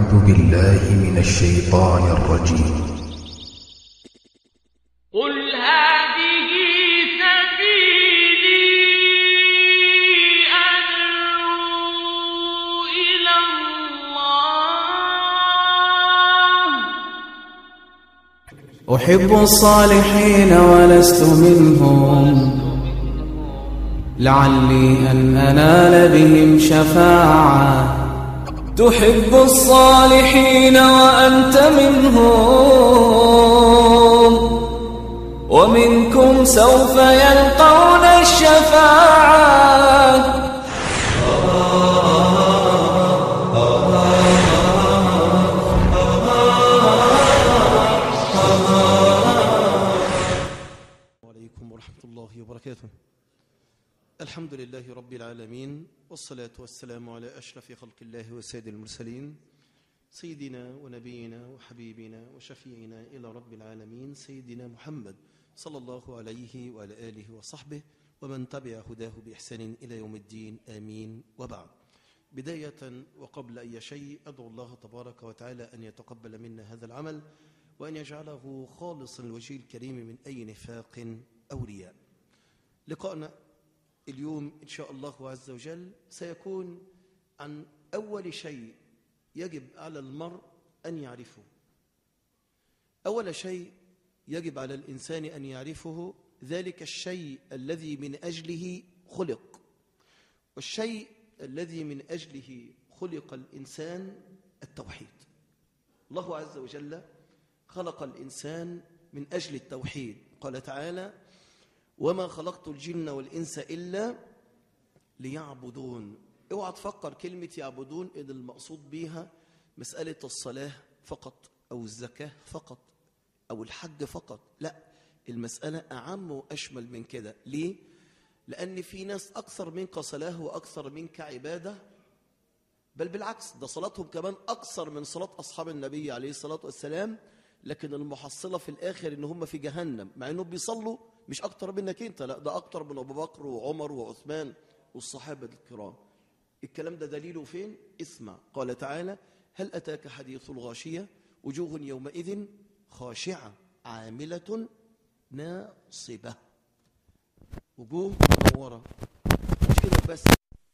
أعوذ بالله من الشيطان الرجيم قل هذه سبيلي أدعو إلى الله أحب الصالحين ولست منهم لعلي أن أنال بهم شفاعة تحب الصالحين وأنت منهم ومنكم سوف يلقون الشفاعة عليكم ورحمة الله وبركاته الحمد لله رب العالمين والصلاة والسلام على أشرف خلق الله وسيد المرسلين سيدنا ونبينا وحبيبنا وشفيعنا إلى رب العالمين سيدنا محمد صلى الله عليه وعلى آله وصحبه ومن تبع هداه بإحسان إلى يوم الدين آمين وبعد بداية وقبل أي شيء أدعو الله تبارك وتعالى أن يتقبل منا هذا العمل وأن يجعله خالصا لوجه الكريم من أي نفاق أو رياء لقاءنا اليوم إن شاء الله عز وجل سيكون عن أول شيء يجب على المرء أن يعرفه أول شيء يجب على الإنسان أن يعرفه ذلك الشيء الذي من أجله خلق والشيء الذي من أجله خلق الإنسان التوحيد الله عز وجل خلق الإنسان من أجل التوحيد قال تعالى وما خلقت الجن والإنس إلا ليعبدون اوعى تفكر كلمة يعبدون إن المقصود بيها مسألة الصلاة فقط أو الزكاة فقط أو الحج فقط لا المسألة أعم وأشمل من كده ليه؟ لأن في ناس أكثر منك صلاة وأكثر منك عبادة بل بالعكس ده صلاتهم كمان أكثر من صلاة أصحاب النبي عليه الصلاة والسلام لكن المحصلة في الآخر إن هم في جهنم مع إنهم بيصلوا مش أكتر منك أنت لا ده أكتر من أبو بكر وعمر وعثمان والصحابة الكرام الكلام ده دليله فين؟ اسمع قال تعالى هل أتاك حديث الغاشية وجوه يومئذ خاشعة عاملة ناصبة وجوه منورة مش كده بس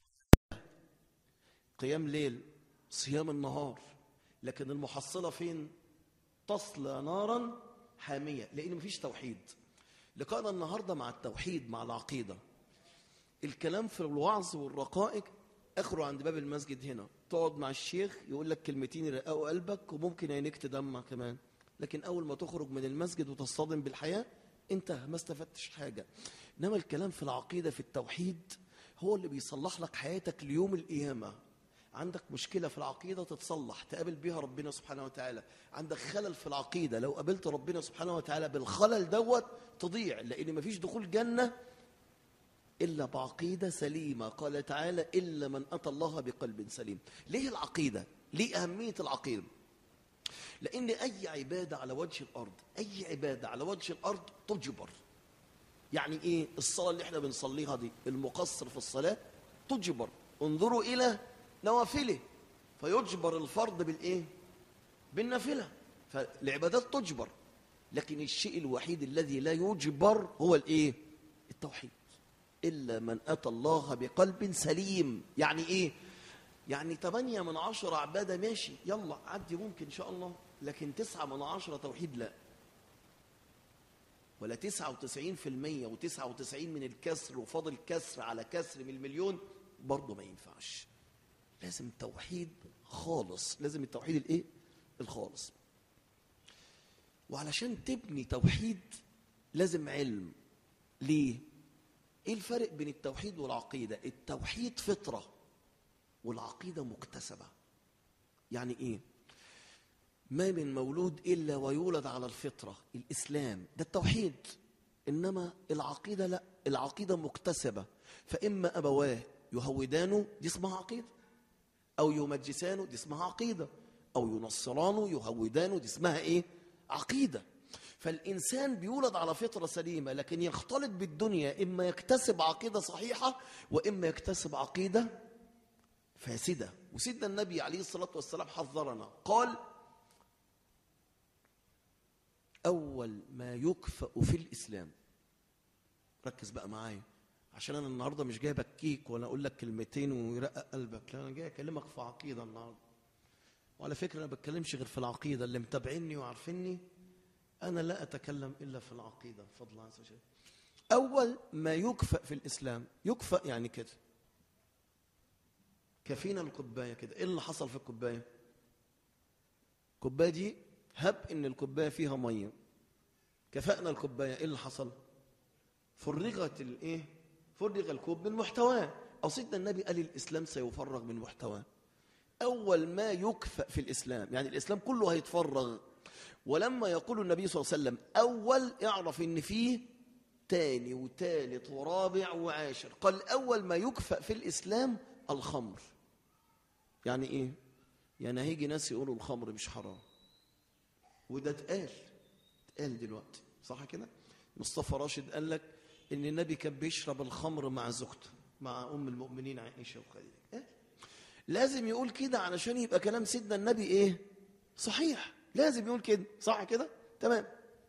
قيام ليل صيام النهار لكن المحصلة فين تصلى نارا حامية لأن مفيش توحيد لقاءنا النهاردة مع التوحيد مع العقيدة الكلام في الوعظ والرقائق اخره عند باب المسجد هنا تقعد مع الشيخ يقول لك كلمتين يرققوا قلبك وممكن عينيك تدمع كمان لكن اول ما تخرج من المسجد وتصطدم بالحياه انت ما استفدتش حاجه انما الكلام في العقيده في التوحيد هو اللي بيصلح لك حياتك ليوم القيامه عندك مشكلة في العقيدة تتصلح تقابل بيها ربنا سبحانه وتعالى عندك خلل في العقيدة لو قابلت ربنا سبحانه وتعالى بالخلل دوت تضيع لأن مفيش دخول جنة إلا بعقيدة سليمة قال تعالى إلا من أتى الله بقلب سليم ليه العقيدة؟ ليه أهمية العقيدة؟ لأن أي عبادة على وجه الأرض أي عبادة على وجه الأرض تجبر يعني إيه الصلاة اللي احنا بنصليها دي المقصر في الصلاة تجبر انظروا إلى نوافله فيجبر الفرض بالإيه؟ بالنافلة فالعبادات تجبر لكن الشيء الوحيد الذي لا يجبر هو الإيه؟ التوحيد إلا من أتى الله بقلب سليم يعني إيه؟ يعني تمانية من عشرة عبادة ماشي يلا عدي ممكن إن شاء الله لكن تسعة من عشرة توحيد لا ولا تسعة وتسعين في المية وتسعة وتسعين من الكسر وفاضل كسر على كسر من المليون برضه ما ينفعش لازم توحيد خالص لازم التوحيد الايه الخالص وعلشان تبني توحيد لازم علم ليه ايه الفرق بين التوحيد والعقيده التوحيد فطره والعقيده مكتسبه يعني ايه ما من مولود الا ويولد على الفطره الاسلام ده التوحيد انما العقيده لا العقيده مكتسبه فاما ابواه يهودانه دي اسمها عقيده او يمجسانه دي اسمها عقيده او ينصرانه يهودانه دي اسمها ايه عقيده فالإنسان بيولد على فطرة سليمة لكن يختلط بالدنيا إما يكتسب عقيدة صحيحة وإما يكتسب عقيدة فاسدة وسيدنا النبي عليه الصلاة والسلام حذرنا قال أول ما يكفأ في الإسلام ركز بقى معايا عشان أنا النهاردة مش جاي بكيك ولا أقول لك كلمتين ويرقق قلبك لا أنا جاي أكلمك في عقيدة النهاردة وعلى فكرة أنا بتكلمش غير في العقيدة اللي متابعيني وعارفيني أنا لا أتكلم إلا في العقيدة بفضل الله عز وجل أول ما يكفأ في الإسلام يكفأ يعني كده كفينا الكوباية كده إيه اللي حصل في الكوباية الكوباية دي هب إن الكوباية فيها مية كفأنا الكوباية إيه اللي حصل فرغت الإيه فرغ الكوب من محتواه أو سيدنا النبي قال الإسلام سيفرغ من محتواه أول ما يكفأ في الإسلام يعني الإسلام كله هيتفرغ ولما يقول النبي صلى الله عليه وسلم أول اعرف إن فيه تاني وتالت ورابع وعاشر قال أول ما يكفأ في الإسلام الخمر يعني إيه؟ يعني هيجي ناس يقولوا الخمر مش حرام وده اتقال اتقال دلوقتي صح كده؟ مصطفى راشد قال لك إن النبي كان بيشرب الخمر مع زوجته مع أم المؤمنين عائشة وخديجة إيه؟ لازم يقول كده علشان يبقى كلام سيدنا النبي إيه؟ صحيح لازم يقول كده صح كده؟ تمام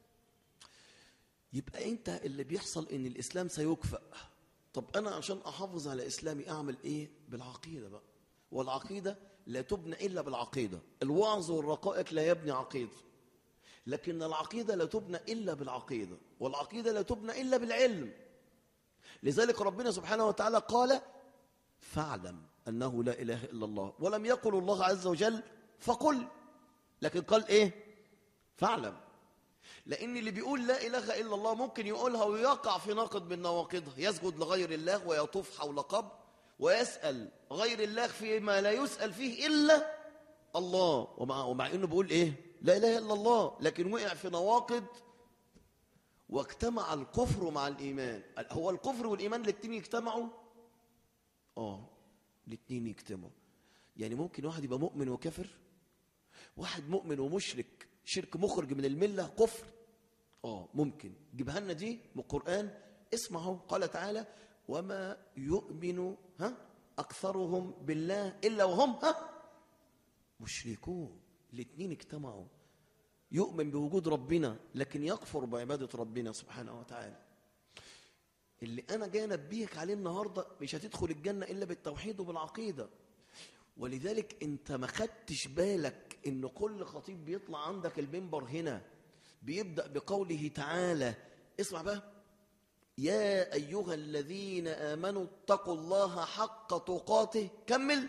يبقى انت اللي بيحصل ان الاسلام سيكفأ طب انا عشان احافظ على اسلامي اعمل ايه بالعقيده بقى والعقيده لا تبنى الا بالعقيده الوعظ والرقائق لا يبني عقيده لكن العقيده لا تبنى الا بالعقيده والعقيده لا تبنى الا بالعلم لذلك ربنا سبحانه وتعالى قال فاعلم انه لا اله الا الله ولم يقل الله عز وجل فقل لكن قال ايه فاعلم لأن اللي بيقول لا إله إلا الله ممكن يقولها ويقع في ناقض من نواقضها يسجد لغير الله ويطوف حول قبر ويسأل غير الله فيما لا يسأل فيه إلا الله ومع, ومع إنه بيقول إيه لا إله إلا الله لكن وقع في نواقض واجتمع الكفر مع الإيمان هو الكفر والإيمان الاتنين يجتمعوا آه الاتنين يجتمعوا يعني ممكن واحد يبقى مؤمن وكافر واحد مؤمن ومشرك شرك مخرج من المله كفر اه ممكن جيبها لنا دي من القران اسمعوا قال تعالى وما يؤمن ها اكثرهم بالله الا وهم ها مشركون الاثنين اجتمعوا يؤمن بوجود ربنا لكن يكفر بعباده ربنا سبحانه وتعالى اللي انا جاي انبهك عليه النهارده مش هتدخل الجنه الا بالتوحيد وبالعقيده ولذلك انت ما خدتش بالك ان كل خطيب بيطلع عندك المنبر هنا بيبدا بقوله تعالى اسمع بقى يا ايها الذين امنوا اتقوا الله حق تقاته كمل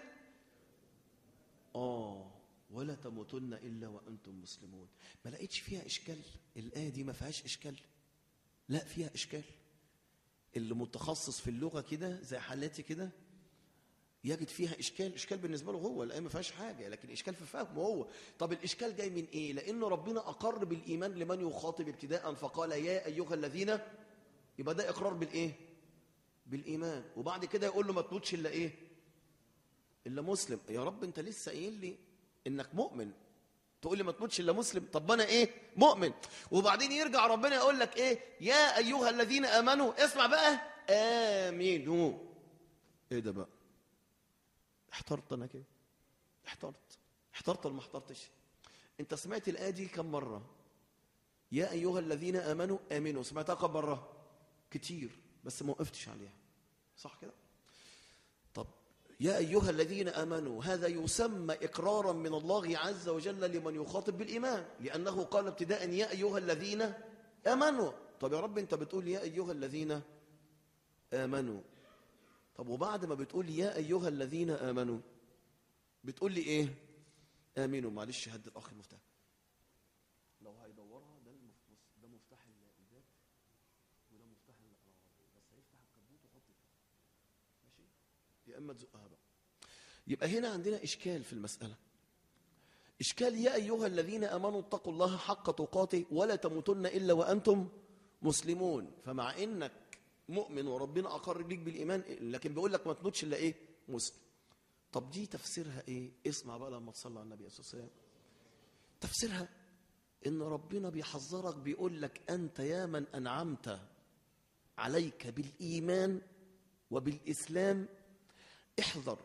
اه ولا تموتن الا وانتم مسلمون ما لقيتش فيها اشكال الايه دي ما فيهاش اشكال لا فيها اشكال اللي متخصص في اللغه كده زي حالاتي كده يجد فيها اشكال اشكال بالنسبه له هو الايه ما فيهاش حاجه لكن اشكال في فهمه هو طب الاشكال جاي من ايه لان ربنا اقر بالايمان لمن يخاطب ابتداء فقال يا ايها الذين يبقى ده اقرار بالايه بالايمان وبعد كده يقول له ما تموتش الا ايه الا مسلم يا رب انت لسه قايل لي انك مؤمن تقول لي ما تموتش الا مسلم طب ما انا ايه مؤمن وبعدين يرجع ربنا يقول لك ايه يا ايها الذين امنوا اسمع بقى امنوا ايه ده بقى احترت انا كده احترت احترت ولا ما احترتش انت سمعت الايه دي كم مره يا ايها الذين امنوا امنوا سمعتها كم مره كتير بس ما وقفتش عليها صح كده طب يا ايها الذين امنوا هذا يسمى اقرارا من الله عز وجل لمن يخاطب بالايمان لانه قال ابتداء يا ايها الذين امنوا طب يا رب انت بتقول يا ايها الذين امنوا طب وبعد ما بتقول يا ايها الذين امنوا بتقول لي ايه امنوا معلش هد الاخ المفتاح لو هيدورها ده المف... ده مفتاح الباب وده مفتاح العربيه بس هيفتح الكبوت ويحط فيه ماشي يا اما تزقها بقى يبقى هنا عندنا اشكال في المساله اشكال يا ايها الذين امنوا اتقوا الله حق تقاته ولا تموتن الا وانتم مسلمون فمع انك مؤمن وربنا اقر ليك بالايمان لكن بيقول لك ما تموتش الا ايه مسلم طب دي تفسيرها ايه اسمع بقى لما تصلي على النبي صلى الله عليه وسلم تفسيرها ان ربنا بيحذرك بيقول لك انت يا من انعمت عليك بالايمان وبالاسلام احذر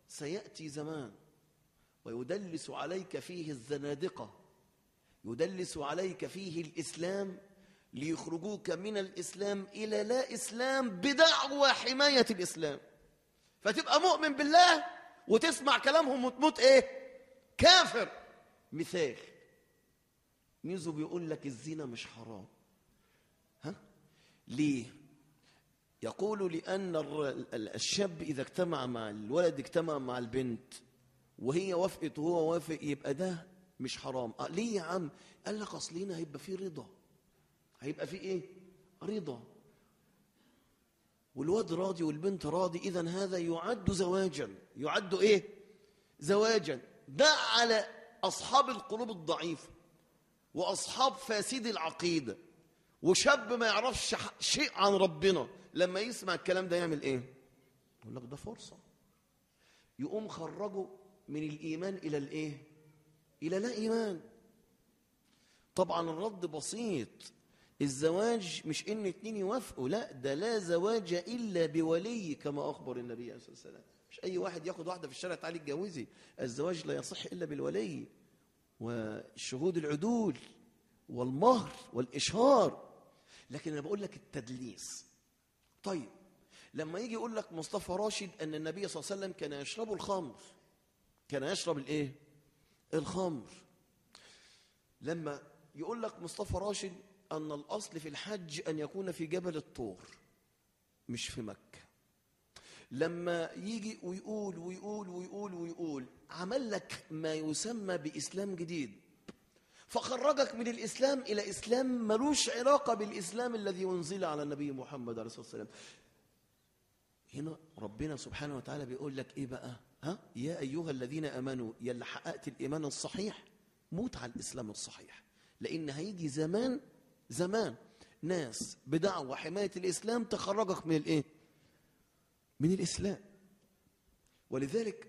سيأتي زمان ويدلس عليك فيه الزنادقة يدلس عليك فيه الإسلام ليخرجوك من الإسلام إلى لا إسلام بدعوى حماية الإسلام فتبقى مؤمن بالله وتسمع كلامهم وتموت إيه كافر مثال ميزو بيقول لك الزنا مش حرام ها ليه يقول لأن الر- ال- الشاب إذا اجتمع مع الولد اجتمع مع البنت وهي وافقت وهو وافق يبقى ده مش حرام آه ليه يا عم قال لك أصلنا هيبقى فيه رضا هيبقى فيه إيه رضا والواد راضي والبنت راضي إذا هذا يعد زواجا يعد إيه زواجا ده على أصحاب القلوب الضعيفة وأصحاب فاسد العقيدة وشاب ما يعرفش ح- شيء عن ربنا لما يسمع الكلام ده يعمل ايه يقول لك ده فرصة يقوم خرجه من الإيمان إلى الإيه إلى لا إيمان طبعا الرد بسيط الزواج مش ان اتنين يوافقوا لا ده لا زواج الا بولي كما اخبر النبي عليه الصلاه والسلام مش اي واحد ياخد واحده في الشارع تعالي اتجوزي الزواج لا يصح الا بالولي والشهود العدول والمهر والاشهار لكن انا بقول لك التدليس طيب لما يجي يقول لك مصطفى راشد ان النبي صلى الله عليه وسلم كان يشرب الخمر كان يشرب الايه الخمر لما يقول لك مصطفى راشد أن الأصل في الحج أن يكون في جبل الطور مش في مكة لما يجي ويقول ويقول ويقول ويقول عمل لك ما يسمى بإسلام جديد فخرجك من الإسلام إلى إسلام ملوش علاقة بالإسلام الذي أنزل على النبي محمد عليه الصلاة والسلام هنا ربنا سبحانه وتعالى بيقول لك إيه بقى ها يا أيها الذين أمنوا يا اللي حققت الإيمان الصحيح موت على الإسلام الصحيح لأن هيجي زمان زمان ناس بدعوى حماية الإسلام تخرجك من الإيه من الإسلام ولذلك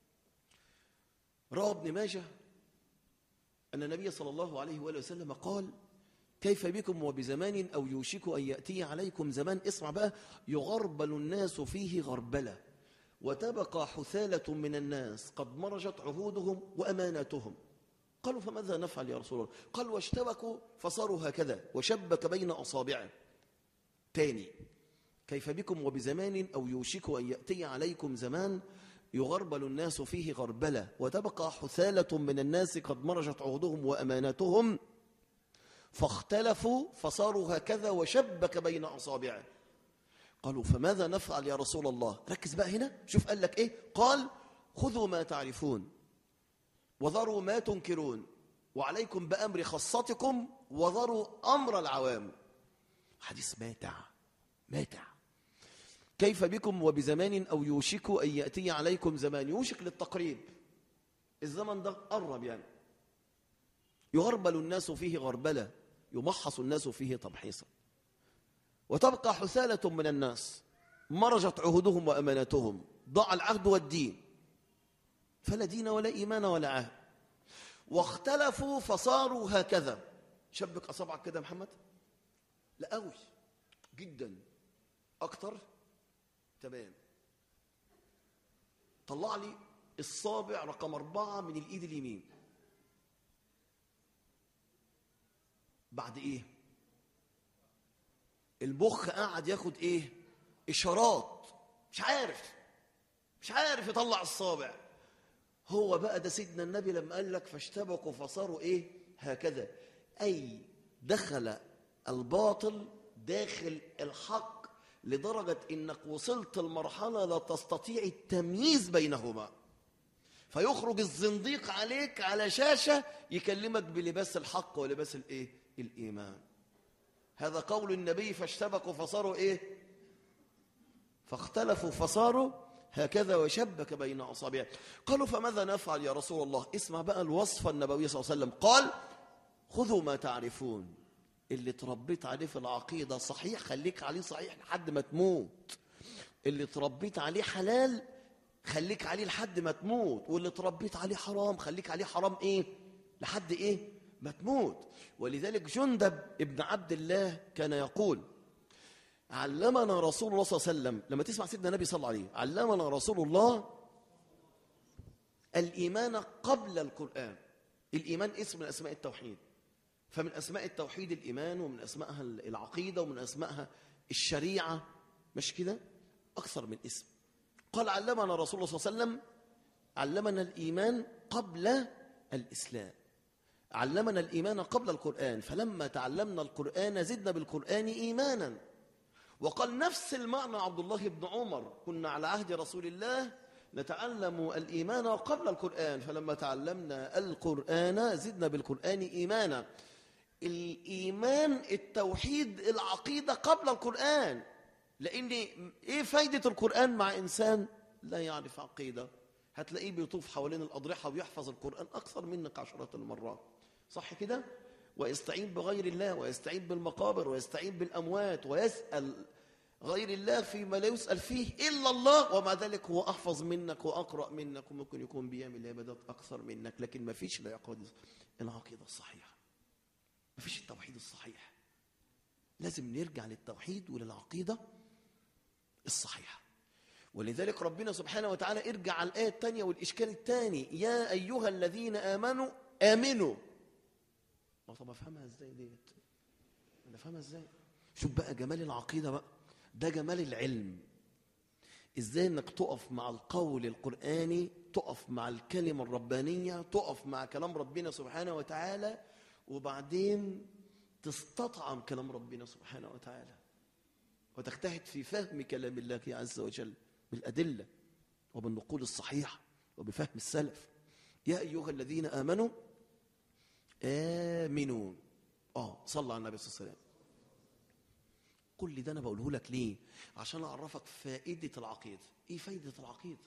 روى ابن ماجه أن النبي صلى الله عليه وآله وسلم قال كيف بكم وبزمان أو يوشك أن يأتي عليكم زمان اسمع بقى يغربل الناس فيه غربلة وتبقى حثالة من الناس قد مرجت عهودهم وأماناتهم قالوا فماذا نفعل يا رسول الله قال واشتبكوا فصاروا هكذا وشبك بين أصابعه تاني كيف بكم وبزمان أو يوشك أن يأتي عليكم زمان يغربل الناس فيه غربلة وتبقى حثالة من الناس قد مرجت عهودهم وأماناتهم فاختلفوا فصاروا هكذا وشبك بين أصابعه قالوا فماذا نفعل يا رسول الله ركز بقى هنا شوف قال لك إيه قال خذوا ما تعرفون وذروا ما تنكرون وعليكم بأمر خاصتكم وذروا أمر العوام حديث ماتع ماتع كيف بكم وبزمان أو يوشك أن يأتي عليكم زمان يوشك للتقريب الزمن ده قرب يعني يغربل الناس فيه غربلة يمحص الناس فيه تمحيصا وتبقى حثالة من الناس مرجت عهودهم وأماناتهم ضاع العهد والدين فلا دين ولا إيمان ولا عهد واختلفوا فصاروا هكذا شبك أصابعك كده يا محمد لا قوي جدا أكتر تمام طلع لي الصابع رقم أربعة من الإيد اليمين بعد إيه المخ قاعد ياخد إيه إشارات مش عارف مش عارف يطلع الصابع هو بقى ده سيدنا النبي لما قال لك فاشتبكوا فصاروا ايه هكذا اي دخل الباطل داخل الحق لدرجة انك وصلت المرحلة لا تستطيع التمييز بينهما فيخرج الزنديق عليك على شاشة يكلمك بلباس الحق ولباس الايه الايمان هذا قول النبي فاشتبكوا فصاروا ايه فاختلفوا فصاروا هكذا وشبك بين أصابعه قالوا فماذا نفعل يا رسول الله اسمع بقى الوصفة النبوية صلى الله عليه وسلم قال خذوا ما تعرفون اللي تربيت عليه في العقيدة صحيح خليك عليه صحيح لحد ما تموت اللي تربيت عليه حلال خليك عليه لحد ما تموت واللي تربيت عليه حرام خليك عليه حرام ايه لحد ايه ما تموت ولذلك جندب ابن عبد الله كان يقول علمنا رسول الله صلى الله عليه وسلم لما تسمع سيدنا النبي صلى الله عليه علمنا رسول الله الإيمان قبل القرآن الإيمان اسم من أسماء التوحيد فمن أسماء التوحيد الإيمان ومن أسمائها العقيدة ومن أسمائها الشريعة مش كده أكثر من اسم قال علمنا رسول الله صلى الله عليه وسلم علمنا الإيمان قبل الإسلام علمنا الإيمان قبل القرآن فلما تعلمنا القرآن زدنا بالقرآن إيمانا وقال نفس المعنى عبد الله بن عمر كنا على عهد رسول الله نتعلم الإيمان قبل القرآن فلما تعلمنا القرآن زدنا بالقرآن إيمانا الإيمان التوحيد العقيدة قبل القرآن لأن إيه فايدة القرآن مع إنسان لا يعرف عقيدة هتلاقيه بيطوف حوالين الأضرحة ويحفظ القرآن أكثر منك عشرات المرات صح كده؟ ويستعين بغير الله ويستعين بالمقابر ويستعين بالأموات ويسأل غير الله فيما لا يسأل فيه إلا الله ومع ذلك هو أحفظ منك وأقرأ منك وممكن يكون بيعمل عبادات أكثر منك لكن ما فيش العقيدة العقيدة الصحيحة ما فيش التوحيد الصحيح لازم نرجع للتوحيد وللعقيدة الصحيحة ولذلك ربنا سبحانه وتعالى ارجع على الآية الثانية والإشكال الثاني يا أيها الذين آمنوا آمنوا ما طب أفهمها إزاي ديت أنا أفهمها إزاي شوف بقى جمال العقيدة بقى ده جمال العلم ازاي انك تقف مع القول القرآني تقف مع الكلمة الربانية تقف مع كلام ربنا سبحانه وتعالى وبعدين تستطعم كلام ربنا سبحانه وتعالى وتجتهد في فهم كلام الله عز وجل بالأدلة وبالنقول الصحيحة وبفهم السلف يا أيها الذين آمنوا آمنوا آه صلى على النبي صلى الله عليه وسلم كل ده أنا بقوله لك ليه عشان أعرفك فائدة العقيدة إيه فائدة العقيدة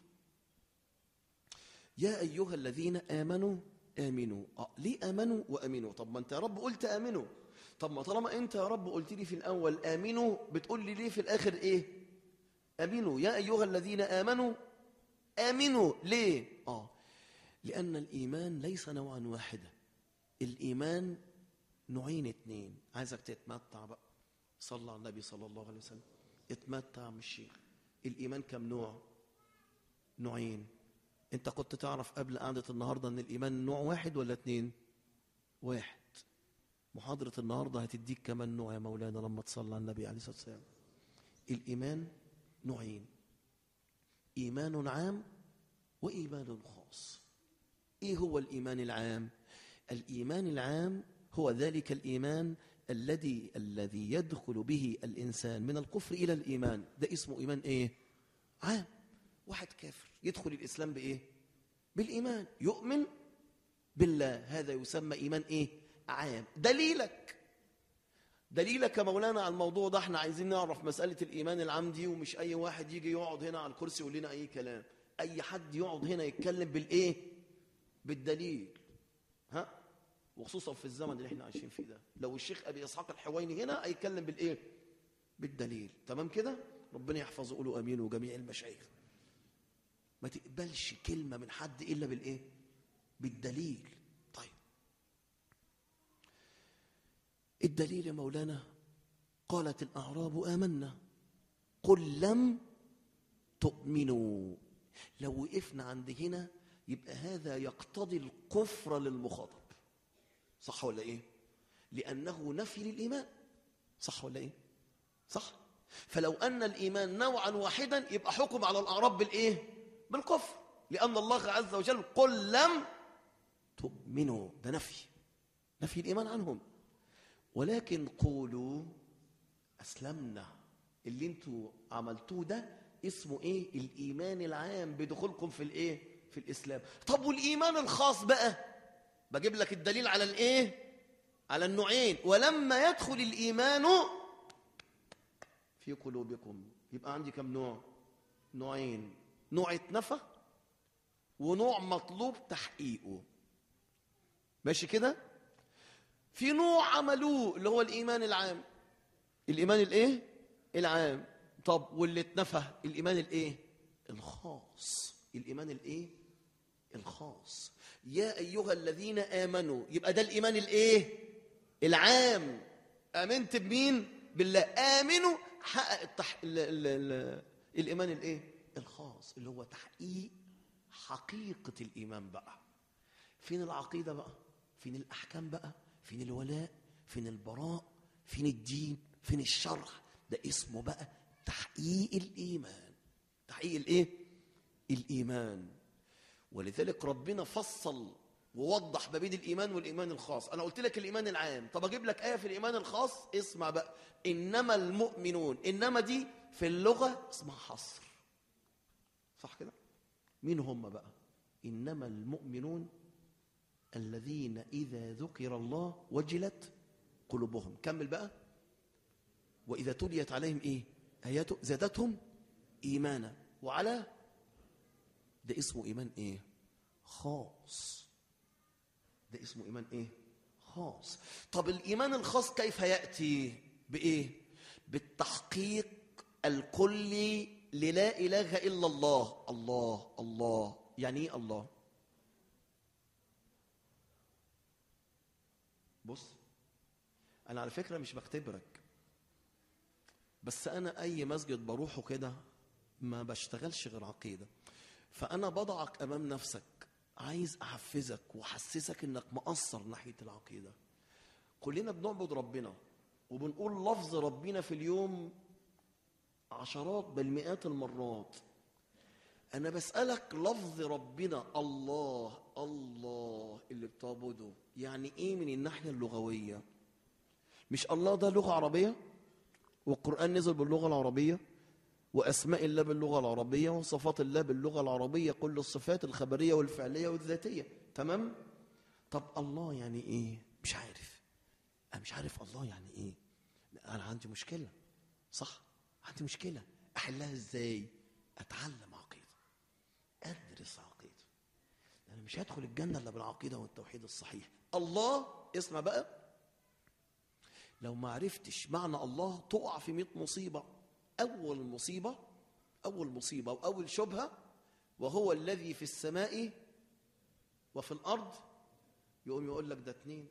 يا أيها الذين آمنوا آمنوا آه ليه آمنوا وآمنوا طب ما أنت يا رب قلت آمنوا طب ما طالما أنت يا رب قلت لي في الأول آمنوا بتقول لي ليه في الآخر إيه آمنوا يا أيها الذين آمنوا آمنوا ليه آه لأن الإيمان ليس نوعا واحدا الإيمان نوعين اتنين عايزك تتمتع بقى صلى على النبي صلى الله عليه وسلم اتمتع من الشيخ الإيمان كم نوع نوعين انت كنت تعرف قبل قعدة النهاردة ان الإيمان نوع واحد ولا اتنين واحد محاضرة النهاردة هتديك كمان نوع يا مولانا لما تصلى على النبي عليه الصلاة والسلام الإيمان نوعين إيمان عام وإيمان خاص إيه هو الإيمان العام الإيمان العام هو ذلك الإيمان الذي الذي يدخل به الإنسان من الكفر إلى الإيمان ده اسمه إيمان إيه عام واحد كافر يدخل الإسلام بإيه بالإيمان يؤمن بالله هذا يسمى إيمان إيه عام دليلك دليلك يا مولانا على الموضوع ده احنا عايزين نعرف مسألة الإيمان العام دي ومش أي واحد يجي يقعد هنا على الكرسي يقول لنا أي كلام أي حد يقعد هنا يتكلم بالإيه بالدليل ها وخصوصا في الزمن اللي احنا عايشين فيه ده لو الشيخ أبي إسحاق الحويني هنا هيتكلم بالإيه بالدليل تمام كده ربنا يحفظه قولوا أمين وجميع المشايخ ما تقبلش كلمة من حد إلا بالإيه بالدليل طيب الدليل يا مولانا قالت الأعراب آمنا قل لم تؤمنوا لو وقفنا عند هنا يبقى هذا يقتضي الكفر للمخاطب صح ولا ايه لانه نفي للايمان صح ولا ايه صح فلو ان الايمان نوعا واحدا يبقى حكم على الاعراب بالايه بالكفر لان الله عز وجل قل لم تؤمنوا ده نفي نفي الايمان عنهم ولكن قولوا اسلمنا اللي انتوا عملتوه ده اسمه ايه الايمان العام بدخولكم في الايه في الاسلام طب والايمان الخاص بقى بجيب لك الدليل على الايه على النوعين ولما يدخل الايمان في قلوبكم يبقى عندي كم نوع نوعين نوع اتنفى ونوع مطلوب تحقيقه ماشي كده في نوع عملوه اللي هو الايمان العام الايمان الايه العام طب واللي اتنفى الايمان الايه الخاص الايمان الايه الخاص يا ايها الذين امنوا يبقى ده الايمان الايه العام امنت بمين بالله امنوا حقق التح... ال... ال... ال... الايمان الايه الخاص اللي هو تحقيق حقيقة الإيمان بقى فين العقيدة بقى فين الأحكام بقى فين الولاء فين البراء فين الدين فين الشرع ده اسمه بقى تحقيق الإيمان تحقيق الإيه الإيمان ولذلك ربنا فصل ووضح ما بين الإيمان والإيمان الخاص أنا قلت لك الإيمان العام طب أجيب لك آية في الإيمان الخاص اسمع بقى إنما المؤمنون إنما دي في اللغة اسمها حصر صح كده مين هم بقى إنما المؤمنون الذين إذا ذكر الله وجلت قلوبهم كمل بقى وإذا تليت عليهم إيه آياته زادتهم إيمانا وعلى ده اسمه إيمان إيه خاص ده اسمه إيمان إيه خاص طب الإيمان الخاص كيف يأتي بإيه بالتحقيق الكلي للا إله إلا الله الله الله يعني إيه الله بص أنا على فكرة مش بختبرك بس أنا أي مسجد بروحه كده ما بشتغلش غير عقيدة فأنا بضعك أمام نفسك عايز أحفزك وأحسسك إنك مقصر ناحية العقيدة كلنا بنعبد ربنا وبنقول لفظ ربنا في اليوم عشرات بل مئات المرات أنا بسألك لفظ ربنا الله الله اللي بتعبده يعني إيه من الناحية اللغوية مش الله ده لغة عربية والقرآن نزل باللغة العربية وأسماء الله باللغة العربية وصفات الله باللغة العربية كل الصفات الخبرية والفعلية والذاتية تمام طب الله يعني إيه مش عارف أنا مش عارف الله يعني إيه أنا عندي مشكلة صح عندي مشكلة أحلها إزاي أتعلم عقيدة أدرس عقيدة أنا مش هدخل الجنة إلا بالعقيدة والتوحيد الصحيح الله اسمع بقى لو ما عرفتش معنى الله تقع في 100 مصيبة أول مصيبة أول مصيبة وأول شبهة وهو الذي في السماء وفي الأرض يقوم يقول لك ده اتنين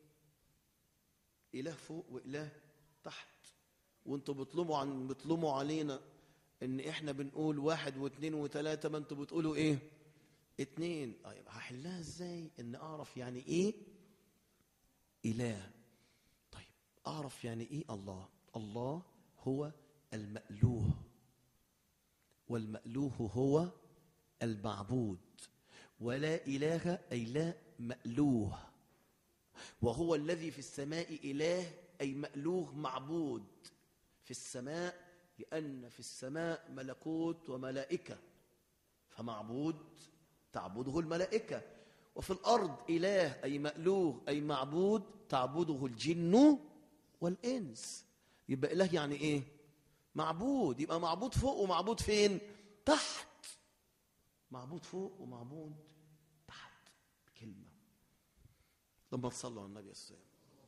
إله فوق وإله تحت وانتوا بتلوموا عن بتلوموا علينا ان احنا بنقول واحد واثنين وثلاثة ما انتوا بتقولوا ايه اتنين اه يبقى هحلها ازاي ان اعرف يعني ايه اله طيب اعرف يعني ايه الله الله هو المألوه والمألوه هو المعبود ولا إله أي لا مألوه وهو الذي في السماء إله أي مألوه معبود في السماء لأن في السماء ملكوت وملائكة فمعبود تعبده الملائكة وفي الأرض إله أي مألوه أي معبود تعبده الجن والإنس يبقى إله يعني إيه معبود يبقى معبود فوق ومعبود فين تحت معبود فوق ومعبود تحت كلمة لما تصلوا على النبي السلام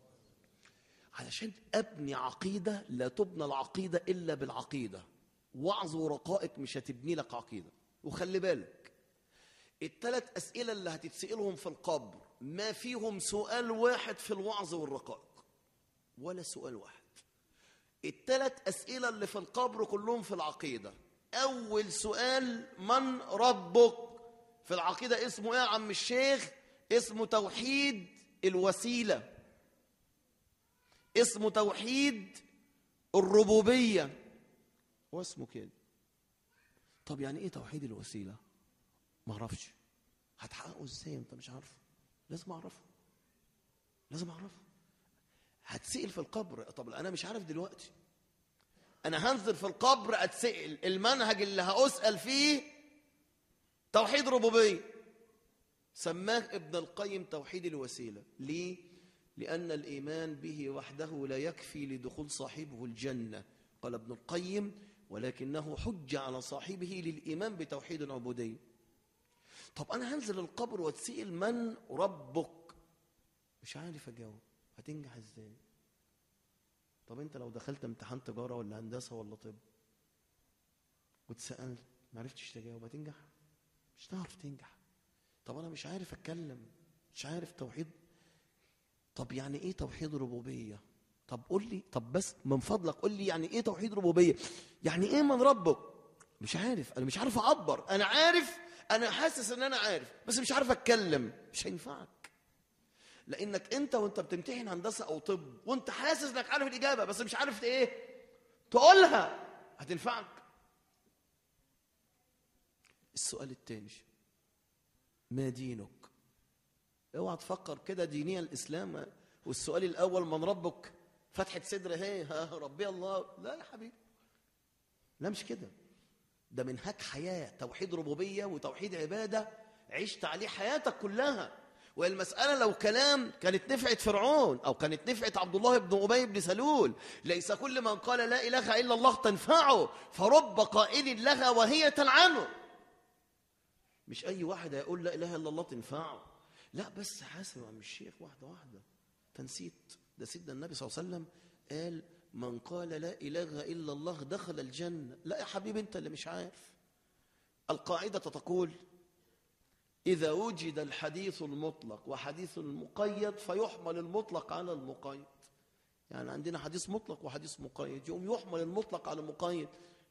علشان ابني عقيدة لا تبنى العقيدة إلا بالعقيدة وعظ ورقائق مش هتبني لك عقيدة وخلي بالك الثلاث أسئلة اللي هتتسألهم في القبر ما فيهم سؤال واحد في الوعظ والرقائق ولا سؤال واحد الثلاث أسئلة اللي في القبر كلهم في العقيدة أول سؤال من ربك في العقيدة اسمه إيه يا عم الشيخ اسمه توحيد الوسيلة اسمه توحيد الربوبية هو اسمه كده طب يعني ايه توحيد الوسيلة ما اعرفش هتحققه ازاي انت مش عارفه لازم اعرفه لازم اعرفه هتسأل في القبر طب انا مش عارف دلوقتي انا هنزل في القبر اتسأل المنهج اللي هأسأل فيه توحيد ربوبية سماه ابن القيم توحيد الوسيلة ليه؟ لأن الإيمان به وحده لا يكفي لدخول صاحبه الجنة قال ابن القيم ولكنه حج على صاحبه للإيمان بتوحيد العبودية طب أنا هنزل القبر واتسأل من ربك مش عارف أجاوب هتنجح إزاي طب أنت لو دخلت امتحان تجارة ولا هندسة ولا طب واتسألت ما عرفتش تجاوب هتنجح مش هتعرف تنجح طب أنا مش عارف أتكلم مش عارف توحيد طب يعني ايه توحيد ربوبيه طب قول لي طب بس من فضلك قول لي يعني ايه توحيد ربوبيه يعني ايه من ربك مش عارف انا مش عارف اعبر انا عارف انا حاسس ان انا عارف بس مش عارف اتكلم مش هينفعك لانك انت وانت بتمتحن هندسه او طب وانت حاسس انك عارف الاجابه بس مش عارف ايه تقولها هتنفعك السؤال التاني ما دينك اوعى تفكر كده دينيا الاسلام والسؤال الاول من ربك فتحه صدر اهي ها ربي الله لا يا حبيبي لا مش كده ده منهاج حياه توحيد ربوبيه وتوحيد عباده عشت عليه حياتك كلها والمسألة لو كلام كانت نفعت فرعون أو كانت نفعت عبد الله بن أبي بن سلول ليس كل من قال لا إله إلا الله تنفعه فرب قائل لها وهي تلعنه مش أي واحد هيقول لا إله إلا الله تنفعه لا بس حاسب يا عم الشيخ واحدة واحدة تنسيت ده سيدنا النبي صلى الله عليه وسلم قال من قال لا إله إلا الله دخل الجنة لا يا حبيبي أنت اللي مش عارف القاعدة تقول إذا وجد الحديث المطلق وحديث المقيد فيحمل المطلق على المقيد يعني عندنا حديث مطلق وحديث مقيد يقوم يحمل المطلق على المقيد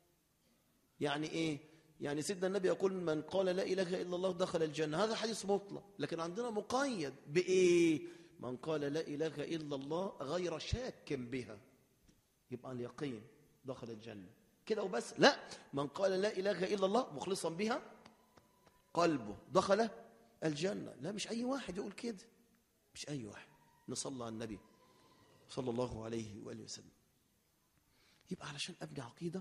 يعني إيه؟ يعني سيدنا النبي يقول من قال لا إله إلا الله دخل الجنة هذا حديث مطلق لكن عندنا مقيد بإيه؟ من قال لا إله إلا الله غير شاك بها يبقى اليقين دخل الجنة كده وبس لا من قال لا إله إلا الله مخلصا بها قلبه دخل الجنة لا مش أي واحد يقول كده مش أي واحد نصلى على النبي صلى الله عليه وآله وسلم يبقى علشان أبني عقيدة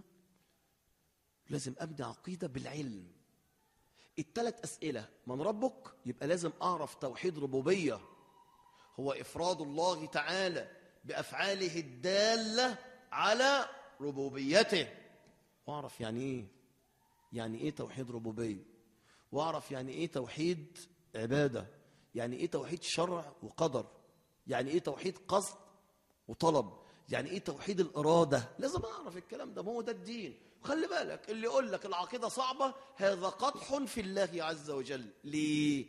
لازم أبني عقيدة بالعلم الثلاث أسئلة من ربك يبقى لازم أعرف توحيد ربوبية هو إفراد الله تعالى بأفعاله الدالة على ربوبيته وأعرف يعني إيه يعني إيه توحيد ربوبية واعرف يعني ايه توحيد عباده يعني ايه توحيد شرع وقدر يعني ايه توحيد قصد وطلب يعني ايه توحيد الاراده لازم اعرف الكلام ده ما هو ده الدين خلي بالك اللي يقول لك العقيده صعبه هذا قدح في الله عز وجل ليه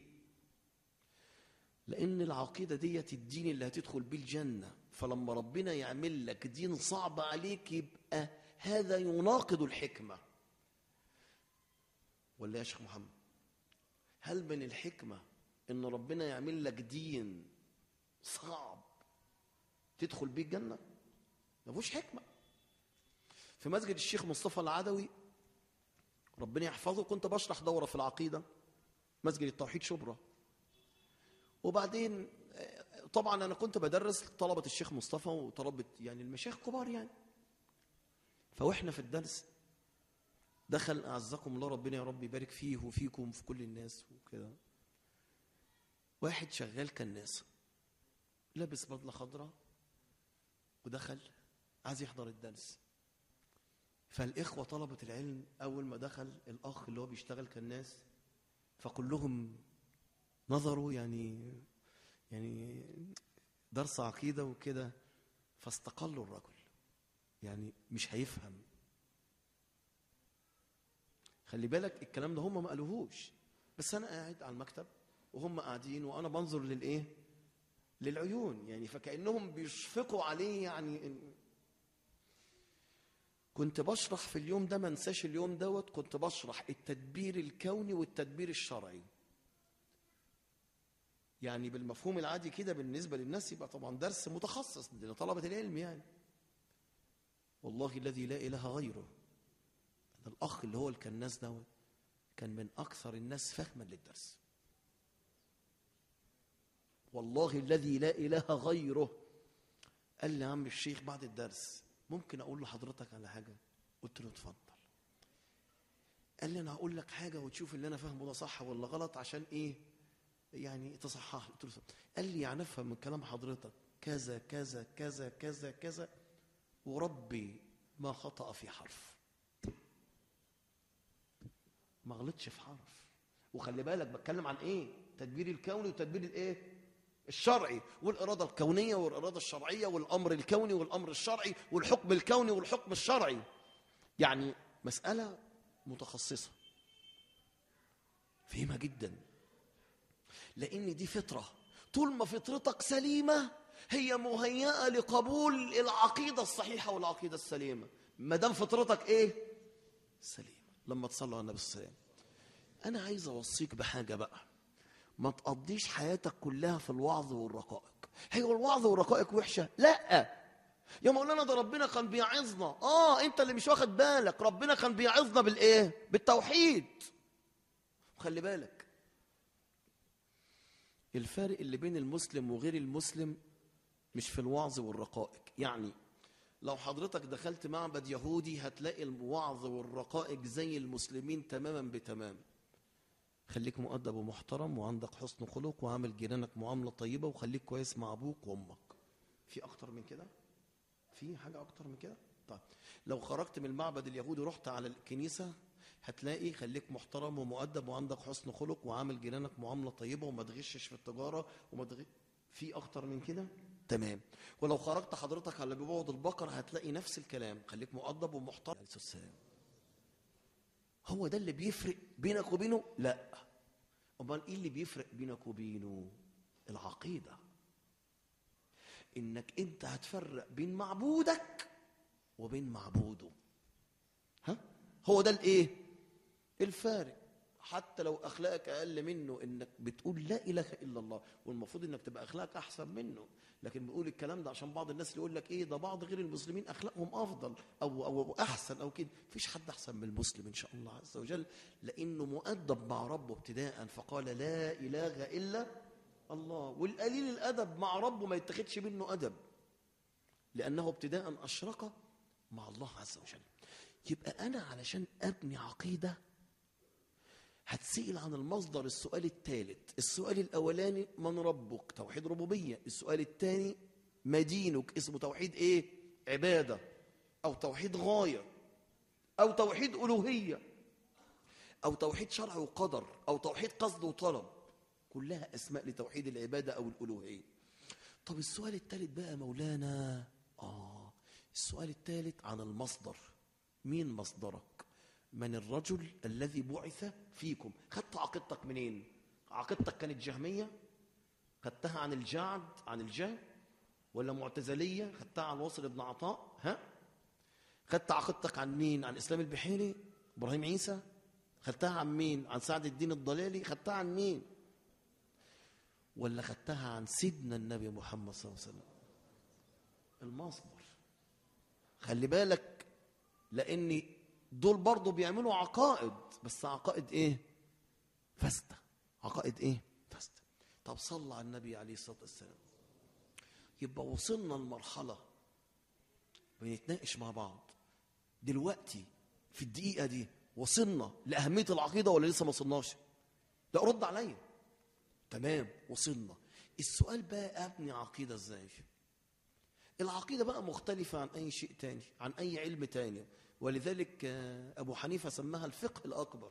لان العقيده ديت الدين اللي هتدخل بيه الجنه فلما ربنا يعمل لك دين صعب عليك يبقى هذا يناقض الحكمه ولا يا شيخ محمد هل من الحكمة إن ربنا يعمل لك دين صعب تدخل بيه الجنة؟ ما فيهوش حكمة. في مسجد الشيخ مصطفى العدوي ربنا يحفظه كنت بشرح دورة في العقيدة مسجد التوحيد شبرا. وبعدين طبعا أنا كنت بدرس طلبة الشيخ مصطفى وطلبة يعني المشايخ كبار يعني. فواحنا في الدرس دخل أعزكم الله ربنا يا رب يبارك فيه وفيكم وفي كل الناس وكده واحد شغال كناس لابس بدلة خضراء ودخل عايز يحضر الدرس فالإخوة طلبة العلم أول ما دخل الأخ اللي هو بيشتغل كناس فكلهم نظروا يعني يعني درس عقيدة وكده فاستقلوا الرجل يعني مش هيفهم خلي بالك الكلام ده هم ما قالوهوش بس انا قاعد على المكتب وهم قاعدين وانا بنظر للايه للعيون يعني فكانهم بيشفقوا عليه يعني إن كنت بشرح في اليوم ده ما انساش اليوم دوت كنت بشرح التدبير الكوني والتدبير الشرعي يعني بالمفهوم العادي كده بالنسبه للناس يبقى طبعا درس متخصص لطلبه العلم يعني والله الذي لا اله غيره الأخ اللي هو الكناس دوت كان من أكثر الناس فهما للدرس والله الذي لا إله غيره قال لي يا عم الشيخ بعد الدرس ممكن أقول لحضرتك على حاجة قلت له اتفضل قال لي أنا هقول لك حاجة وتشوف اللي أنا فاهمه ده صح ولا غلط عشان إيه يعني تصحح لي قلت له قال لي يعني أفهم من كلام حضرتك كذا كذا كذا كذا كذا وربي ما خطأ في حرف ما غلطش في حرف وخلي بالك بتكلم عن ايه تدبير الكوني وتدبير الايه الشرعي والاراده الكونيه والاراده الشرعيه والامر الكوني والامر الشرعي والحكم الكوني والحكم الشرعي يعني مساله متخصصه فهمها جدا لان دي فطره طول ما فطرتك سليمه هي مهيئه لقبول العقيده الصحيحه والعقيده السليمه ما دام فطرتك ايه سليمه لما تصلوا على النبي صلى الله عليه وسلم انا عايز اوصيك بحاجه بقى ما تقضيش حياتك كلها في الوعظ والرقائق هي الوعظ والرقائق وحشه لا يا مولانا ده ربنا كان بيعظنا اه انت اللي مش واخد بالك ربنا كان بيعظنا بالايه بالتوحيد خلي بالك الفارق اللي بين المسلم وغير المسلم مش في الوعظ والرقائق يعني لو حضرتك دخلت معبد يهودي هتلاقي الوعظ والرقائق زي المسلمين تماما بتمام خليك مؤدب ومحترم وعندك حسن خلق وعامل جيرانك معاملة طيبة وخليك كويس مع أبوك وأمك في أكتر من كده؟ في حاجة أكتر من كده؟ طيب لو خرجت من المعبد اليهودي ورحت على الكنيسة هتلاقي خليك محترم ومؤدب وعندك حسن خلق وعامل جيرانك معاملة طيبة وما تغشش في التجارة وما تغ... في أكتر من كده؟ تمام ولو خرجت حضرتك على بيبوض البقر هتلاقي نفس الكلام خليك مؤدب ومحترم عليه الصلاة والسلام هو ده اللي بيفرق بينك وبينه لا امال ايه اللي بيفرق بينك وبينه العقيده انك انت هتفرق بين معبودك وبين معبوده ها هو ده الايه الفارق حتى لو اخلاقك اقل منه انك بتقول لا اله الا الله والمفروض انك تبقى اخلاقك احسن منه لكن بنقول الكلام ده عشان بعض الناس يقول لك ايه ده بعض غير المسلمين اخلاقهم افضل او او, أو احسن او كده مفيش حد احسن من المسلم ان شاء الله عز وجل لانه مؤدب مع ربه ابتداء فقال لا اله الا الله والقليل الادب مع ربه ما يتخذش منه ادب لانه ابتداء اشرك مع الله عز وجل يبقى انا علشان ابني عقيده هتسئل عن المصدر السؤال الثالث السؤال الأولاني من ربك توحيد ربوبية السؤال الثاني ما دينك اسمه توحيد ايه عبادة أو توحيد غاية أو توحيد ألوهية أو توحيد شرع وقدر أو توحيد قصد وطلب كلها أسماء لتوحيد العبادة أو الألوهية طب السؤال الثالث بقى مولانا آه السؤال الثالث عن المصدر مين مصدرك من الرجل الذي بعث فيكم خدت عقيدتك منين عقيدتك كانت جهمية خدتها عن الجعد عن الجهل ولا معتزلية خدتها عن واصل بن عطاء ها خدت عقيدتك عن مين عن إسلام البحيري إبراهيم عيسى خدتها عن مين عن سعد الدين الضلالي خدتها عن مين ولا خدتها عن سيدنا النبي محمد صلى الله عليه وسلم المصدر خلي بالك لأن دول برضه بيعملوا عقائد بس عقائد ايه فاسده عقائد ايه فاسده طب صلى على النبي عليه الصلاه والسلام يبقى وصلنا لمرحله بنتناقش مع بعض دلوقتي في الدقيقه دي وصلنا لاهميه العقيده ولا لسه ما وصلناش لا رد عليا تمام وصلنا السؤال بقى ابني عقيده ازاي العقيده بقى مختلفه عن اي شيء تاني عن اي علم تاني ولذلك أبو حنيفة سماها الفقه الأكبر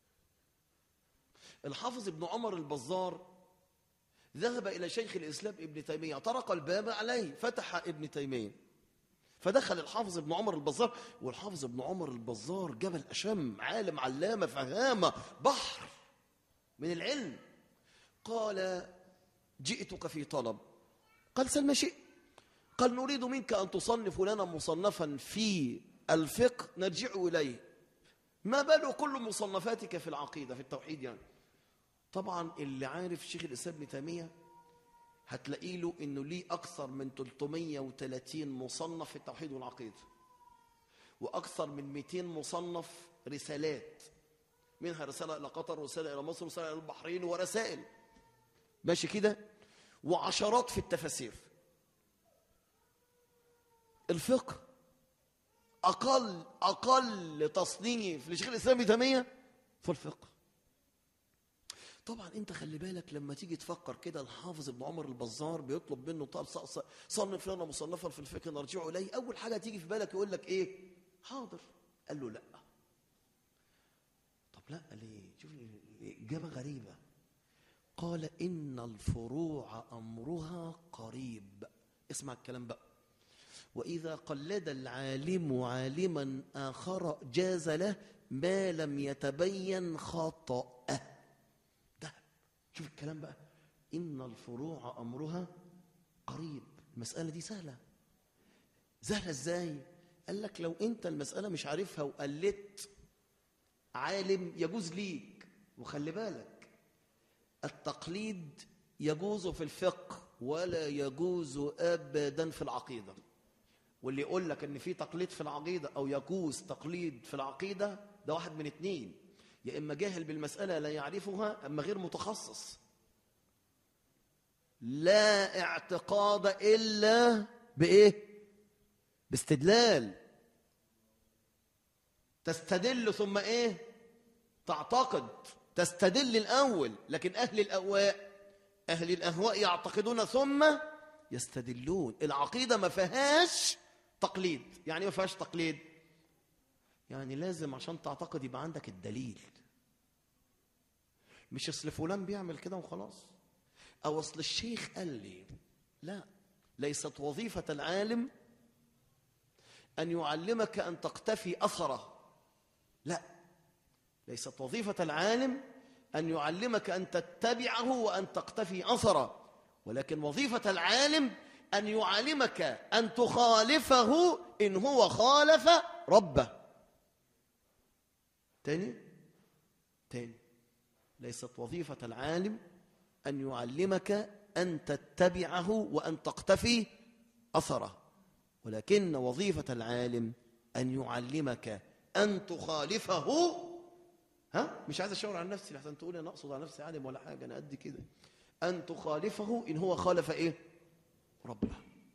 الحافظ ابن عمر البزار ذهب إلى شيخ الإسلام ابن تيمية طرق الباب عليه فتح ابن تيمية فدخل الحافظ ابن عمر البزار والحافظ ابن عمر البزار جبل أشم عالم علامة فهامة بحر من العلم قال جئتك في طلب قال سل ما شئت قال نريد منك أن تصنف لنا مصنفا في الفقه نرجع إليه ما بال كل مصنفاتك في العقيدة في التوحيد يعني طبعا اللي عارف شيخ الإسلام ابن تيمية هتلاقي له انه ليه اكثر من 330 مصنف في التوحيد والعقيده واكثر من 200 مصنف رسالات منها رساله الى قطر ورساله الى مصر ورساله الى البحرين ورسائل ماشي كده وعشرات في التفاسير الفقه اقل اقل تصنيف لشيخ الاسلام ابن تيميه في الفقه طبعا انت خلي بالك لما تيجي تفكر كده الحافظ ابن عمر البزار بيطلب منه طب صنف لنا مصنفا في الفقه نرجع اليه اول حاجه تيجي في بالك يقول لك ايه حاضر قال له لا طب لا ليه شوف اجابه غريبه قال ان الفروع امرها قريب اسمع الكلام بقى واذا قلد العالم عالما اخر جاز له ما لم يتبين خطأه شوف الكلام بقى إن الفروع أمرها قريب المسألة دي سهلة سهلة إزاي قال لك لو أنت المسألة مش عارفها وقلت عالم يجوز ليك وخلي بالك التقليد يجوز في الفقه ولا يجوز ابدا في العقيده واللي يقول لك ان في تقليد في العقيده او يجوز تقليد في العقيده ده واحد من اتنين يا اما جاهل بالمساله لا يعرفها اما غير متخصص لا اعتقاد الا بايه باستدلال تستدل ثم ايه تعتقد تستدل الاول لكن اهل الاهواء اهل الاهواء يعتقدون ثم يستدلون العقيده ما فيهاش تقليد يعني إيه ما فيهاش تقليد يعني لازم عشان تعتقد يبقى عندك الدليل مش اصل فلان بيعمل كده وخلاص او اصل الشيخ قال لي لا ليست وظيفه العالم ان يعلمك ان تقتفي اثره لا ليست وظيفه العالم ان يعلمك ان تتبعه وان تقتفي اثره ولكن وظيفه العالم ان يعلمك ان تخالفه ان هو خالف ربه تاني تاني ليست وظيفة العالم أن يعلمك أن تتبعه وأن تقتفي أثره ولكن وظيفة العالم أن يعلمك أن تخالفه ها مش عايز أشاور عن نفسي لحسن تقول أنا أقصد على نفسي عالم ولا حاجة أنا قد كده أن تخالفه إن هو خالف إيه ربه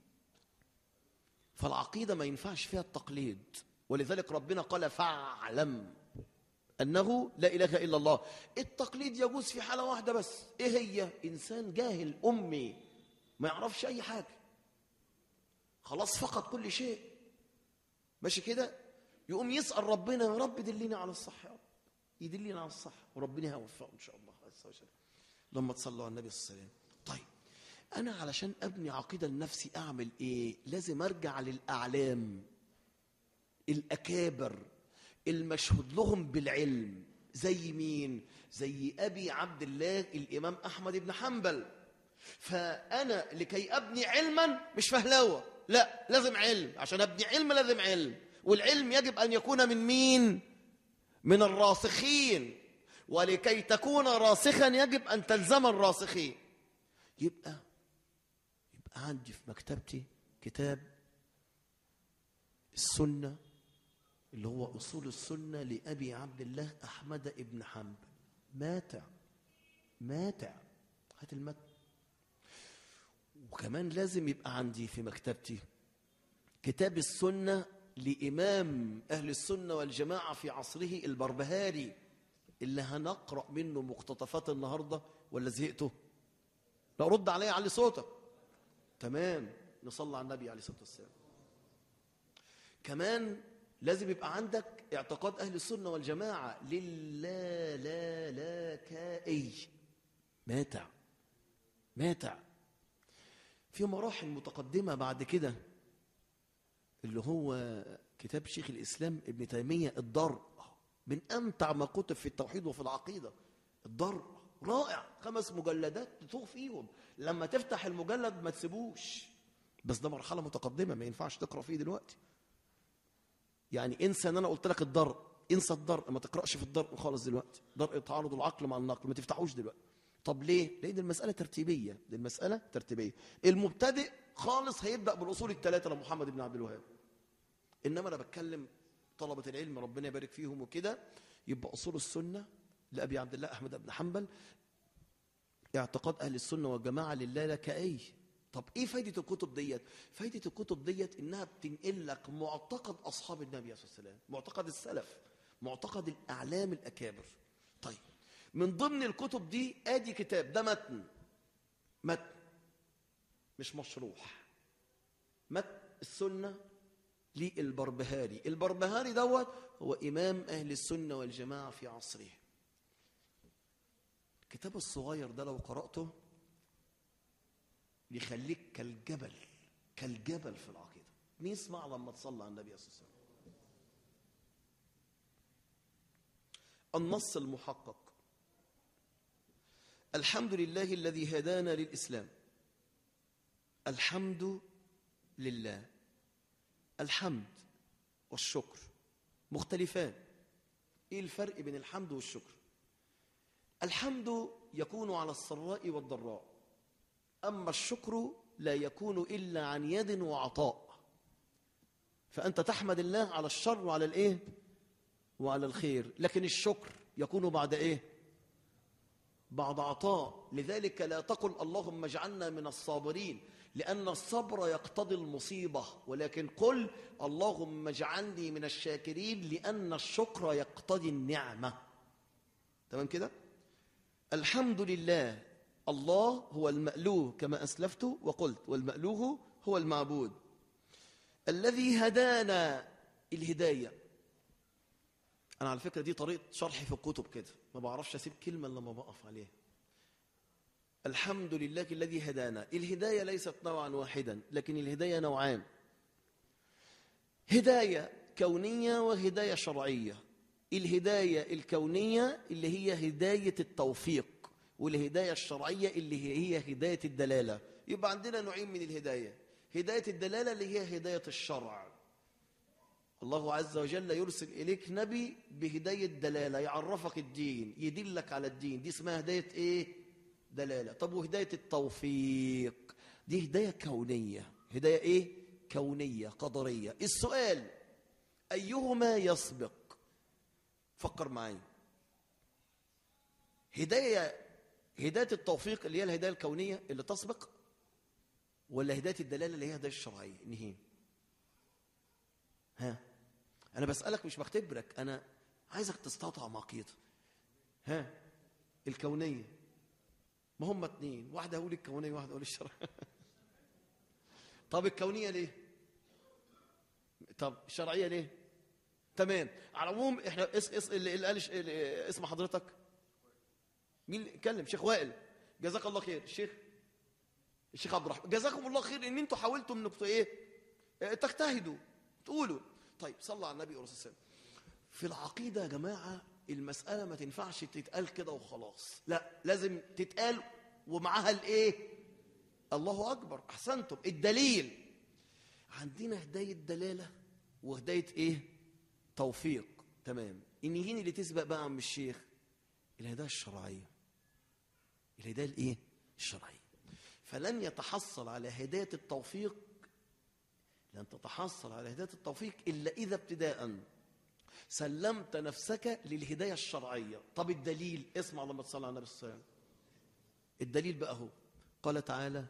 فالعقيدة ما ينفعش فيها التقليد ولذلك ربنا قال فاعلم أنه لا إله إلا الله التقليد يجوز في حالة واحدة بس إيه هي إنسان جاهل أمي ما يعرفش أي حاجة خلاص فقد كل شيء ماشي كده يقوم يسأل ربنا يا رب دلني على الصح يا رب يدلني على الصح وربنا هيوفقه إن شاء الله عز وجل لما تصلوا على النبي صلى الله عليه وسلم طيب أنا علشان أبني عقيدة لنفسي أعمل إيه لازم أرجع للأعلام الأكابر المشهود لهم بالعلم زي مين زي أبي عبد الله الإمام أحمد بن حنبل فأنا لكي أبني علما مش فهلوة لا لازم علم عشان أبني علم لازم علم والعلم يجب أن يكون من مين من الراسخين ولكي تكون راسخا يجب أن تلزم الراسخين يبقى يبقى عندي في مكتبتي كتاب السنه اللي هو أصول السنة لأبي عبد الله أحمد ابن حنبل ماتع ماتع هات المتن وكمان لازم يبقى عندي في مكتبتي كتاب السنة لإمام أهل السنة والجماعة في عصره البربهاري اللي هنقرأ منه مقتطفات النهاردة ولا زهقته لا رد عليا علي صوتك تمام نصلي على النبي عليه الصلاة والسلام كمان لازم يبقى عندك اعتقاد أهل السنة والجماعة لله لا لا كائي ماتع ماتع في مراحل متقدمة بعد كده اللي هو كتاب شيخ الإسلام ابن تيمية الضر من أمتع ما كتب في التوحيد وفي العقيدة الضر رائع خمس مجلدات تتوه فيهم لما تفتح المجلد ما تسيبوش بس ده مرحلة متقدمة ما ينفعش تقرأ فيه دلوقتي يعني انسى ان انا قلت لك الضرب انسى الضرب ما تقراش في الضرب خالص دلوقتي ضرب تعارض العقل مع النقل ما تفتحوش دلوقتي طب ليه لان المساله ترتيبيه دي المساله ترتيبيه المبتدئ خالص هيبدا بالاصول الثلاثه لمحمد بن عبد الوهاب انما انا بتكلم طلبه العلم ربنا يبارك فيهم وكده يبقى اصول السنه لابي عبد الله احمد بن حنبل اعتقاد اهل السنه والجماعه لله لا كاي طب ايه فايده الكتب ديت فايده الكتب ديت انها بتنقل لك معتقد اصحاب النبي صلى الله عليه وسلم معتقد السلف معتقد الاعلام الاكابر طيب من ضمن الكتب دي ادي كتاب ده متن متن مش مشروح متن السنه للبربهاري البربهاري دوت هو امام اهل السنه والجماعه في عصره الكتاب الصغير ده لو قراته يخليك كالجبل كالجبل في العقيدة نسمع لما تصلى على النبي صلى الله عليه وسلم النص المحقق الحمد لله الذي هدانا للإسلام الحمد لله الحمد والشكر مختلفان ايه الفرق بين الحمد والشكر الحمد يكون على السراء والضراء أما الشكر لا يكون إلا عن يد وعطاء فأنت تحمد الله على الشر وعلى الإيه وعلى الخير لكن الشكر يكون بعد إيه بعد عطاء لذلك لا تقل اللهم اجعلنا من الصابرين لأن الصبر يقتضي المصيبة ولكن قل اللهم اجعلني من الشاكرين لأن الشكر يقتضي النعمة تمام كده الحمد لله الله هو المألوه كما أسلفت وقلت والمألوه هو المعبود الذي هدانا الهداية أنا على فكرة دي طريقة شرحي في الكتب كده ما بعرفش أسيب كلمة إلا لما بقف عليها الحمد لله الذي هدانا الهداية ليست نوعا واحدا لكن الهداية نوعان هداية كونية وهداية شرعية الهداية الكونية اللي هي هداية التوفيق والهداية الشرعية اللي هي هداية الدلالة يبقى عندنا نوعين من الهداية هداية الدلالة اللي هي هداية الشرع الله عز وجل يرسل إليك نبي بهداية دلالة يعرفك الدين يدلك على الدين دي اسمها هداية إيه؟ دلالة طب وهداية التوفيق دي هداية كونية هداية إيه؟ كونية قدرية السؤال أيهما يسبق فكر معي هداية هداية التوفيق اللي هي الهداية الكونية اللي تسبق ولا هداية الدلالة اللي هي هداية الشرعية نهين ها أنا بسألك مش بختبرك أنا عايزك تستطعم عقيدة ها الكونية ما هم اتنين واحدة أقول الكونية واحدة أقول الشرعية طب الكونية ليه طب الشرعية ليه تمام على العموم احنا اس اس اللي اللي قال ش- اللي- اسم حضرتك مين اللي اتكلم شيخ وائل جزاك الله خير الشيخ الشيخ عبد الرحمن جزاكم الله خير ان انتوا حاولتوا انكم ايه اه، تجتهدوا تقولوا طيب صلى على النبي والرسول صلى الله عليه وسلم في العقيده يا جماعه المساله ما تنفعش تتقال كده وخلاص لا لازم تتقال ومعاها الايه الله اكبر احسنتم الدليل عندنا هدايه دلاله وهدايه ايه توفيق تمام النهين اللي تسبق بقى عم الشيخ الهدايه الشرعيه الهدايه الايه الشرعيه فلن يتحصل على هدايه التوفيق لن تتحصل على هدايه التوفيق الا اذا ابتداء سلمت نفسك للهدايه الشرعيه طب الدليل اسمع لما تصلي على النبي صلى الله عليه وسلم الدليل بقى هو قال تعالى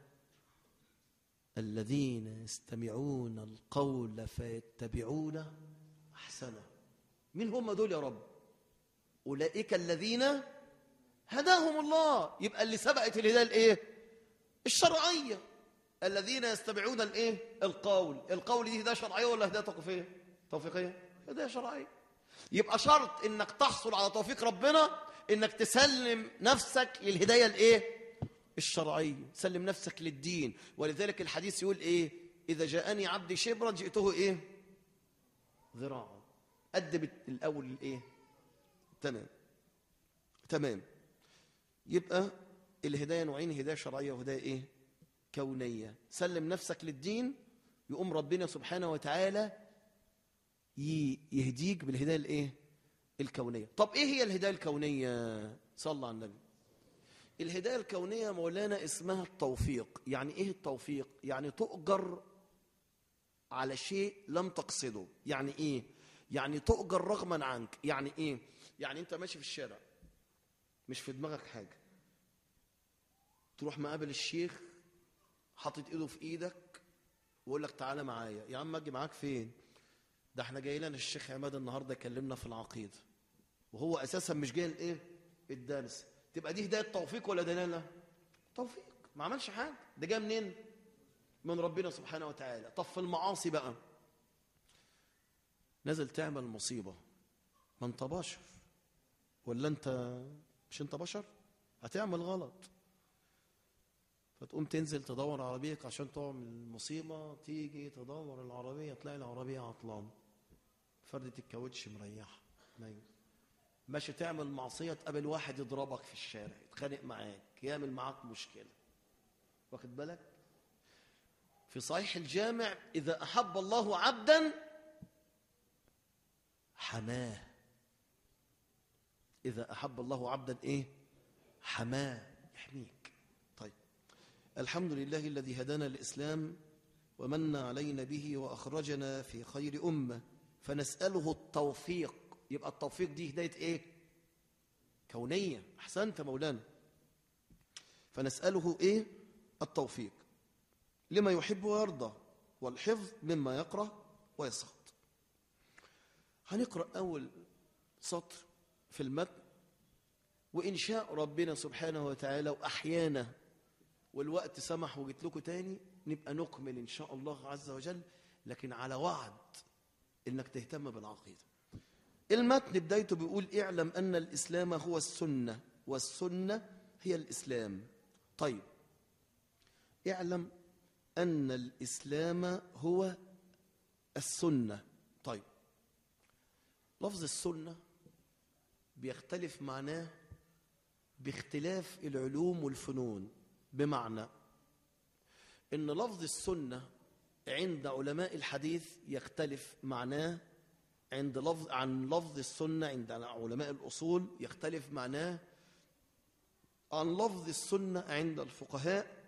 الذين يستمعون القول فيتبعون احسنه مين هم دول يا رب اولئك الذين هداهم الله يبقى اللي سبقت الهدايه الايه الشرعيه الذين يستمعون الايه القول القول دي هدايه شرعيه ولا هدايه توقيفيه توفيقيه هدايه شرعيه يبقى شرط انك تحصل على توفيق ربنا انك تسلم نفسك للهدايه الايه الشرعيه سلم نفسك للدين ولذلك الحديث يقول ايه اذا جاءني عبدي شبرا جئته ايه ذراعا قد الاول الايه تمام تمام يبقى الهدايه نوعين هدايه شرعيه وهدايه ايه كونيه سلم نفسك للدين يقوم ربنا سبحانه وتعالى ي- يهديك بالهدايه الايه الكونيه طب ايه هي الهدايه الكونيه صلى على النبي الهدايه الكونيه مولانا اسمها التوفيق يعني ايه التوفيق يعني تؤجر على شيء لم تقصده يعني ايه يعني تؤجر رغما عنك يعني ايه يعني انت ماشي في الشارع مش في دماغك حاجه تروح مقابل الشيخ حاطط ايده في ايدك ويقول لك تعالى معايا يا عم اجي معاك فين ده احنا جاي لنا الشيخ عماد النهارده يكلمنا في العقيده وهو اساسا مش جاي الايه الدرس تبقى دي هدايه توفيق ولا دلاله توفيق ما عملش حاجه ده جاي منين من ربنا سبحانه وتعالى طب في المعاصي بقى نزل تعمل مصيبه ما انت بشر ولا انت مش انت بشر هتعمل غلط فتقوم تنزل تدور عربيك عشان تعمل مصيبه تيجي تدور العربيه تلاقي العربيه عطلانه فردة الكاوتش مريحه نايم ماشي تعمل معصيه تقابل واحد يضربك في الشارع يتخانق معاك يعمل معاك مشكله واخد بالك في صحيح الجامع اذا احب الله عبدا حماه اذا احب الله عبدا ايه حماه يحميك طيب الحمد لله الذي هدانا الإسلام ومن علينا به وأخرجنا في خير أمة فنسأله التوفيق يبقى التوفيق دي هداية إيه؟ كونية أحسنت مولانا فنسأله إيه؟ التوفيق لما يحب ويرضى والحفظ مما يكره ويسخط هنقرأ أول سطر في المتن وإن شاء ربنا سبحانه وتعالى وأحيانا والوقت سمح وجيت لكم تاني نبقى نكمل إن شاء الله عز وجل لكن على وعد إنك تهتم بالعقيدة المتن بدايته بيقول اعلم أن الإسلام هو السنة والسنة هي الإسلام طيب اعلم أن الإسلام هو السنة طيب لفظ السنة بيختلف معناه باختلاف العلوم والفنون بمعنى ان لفظ السنه عند علماء الحديث يختلف معناه عند لفظ عن لفظ السنه عند علماء الاصول يختلف معناه عن لفظ السنه عند الفقهاء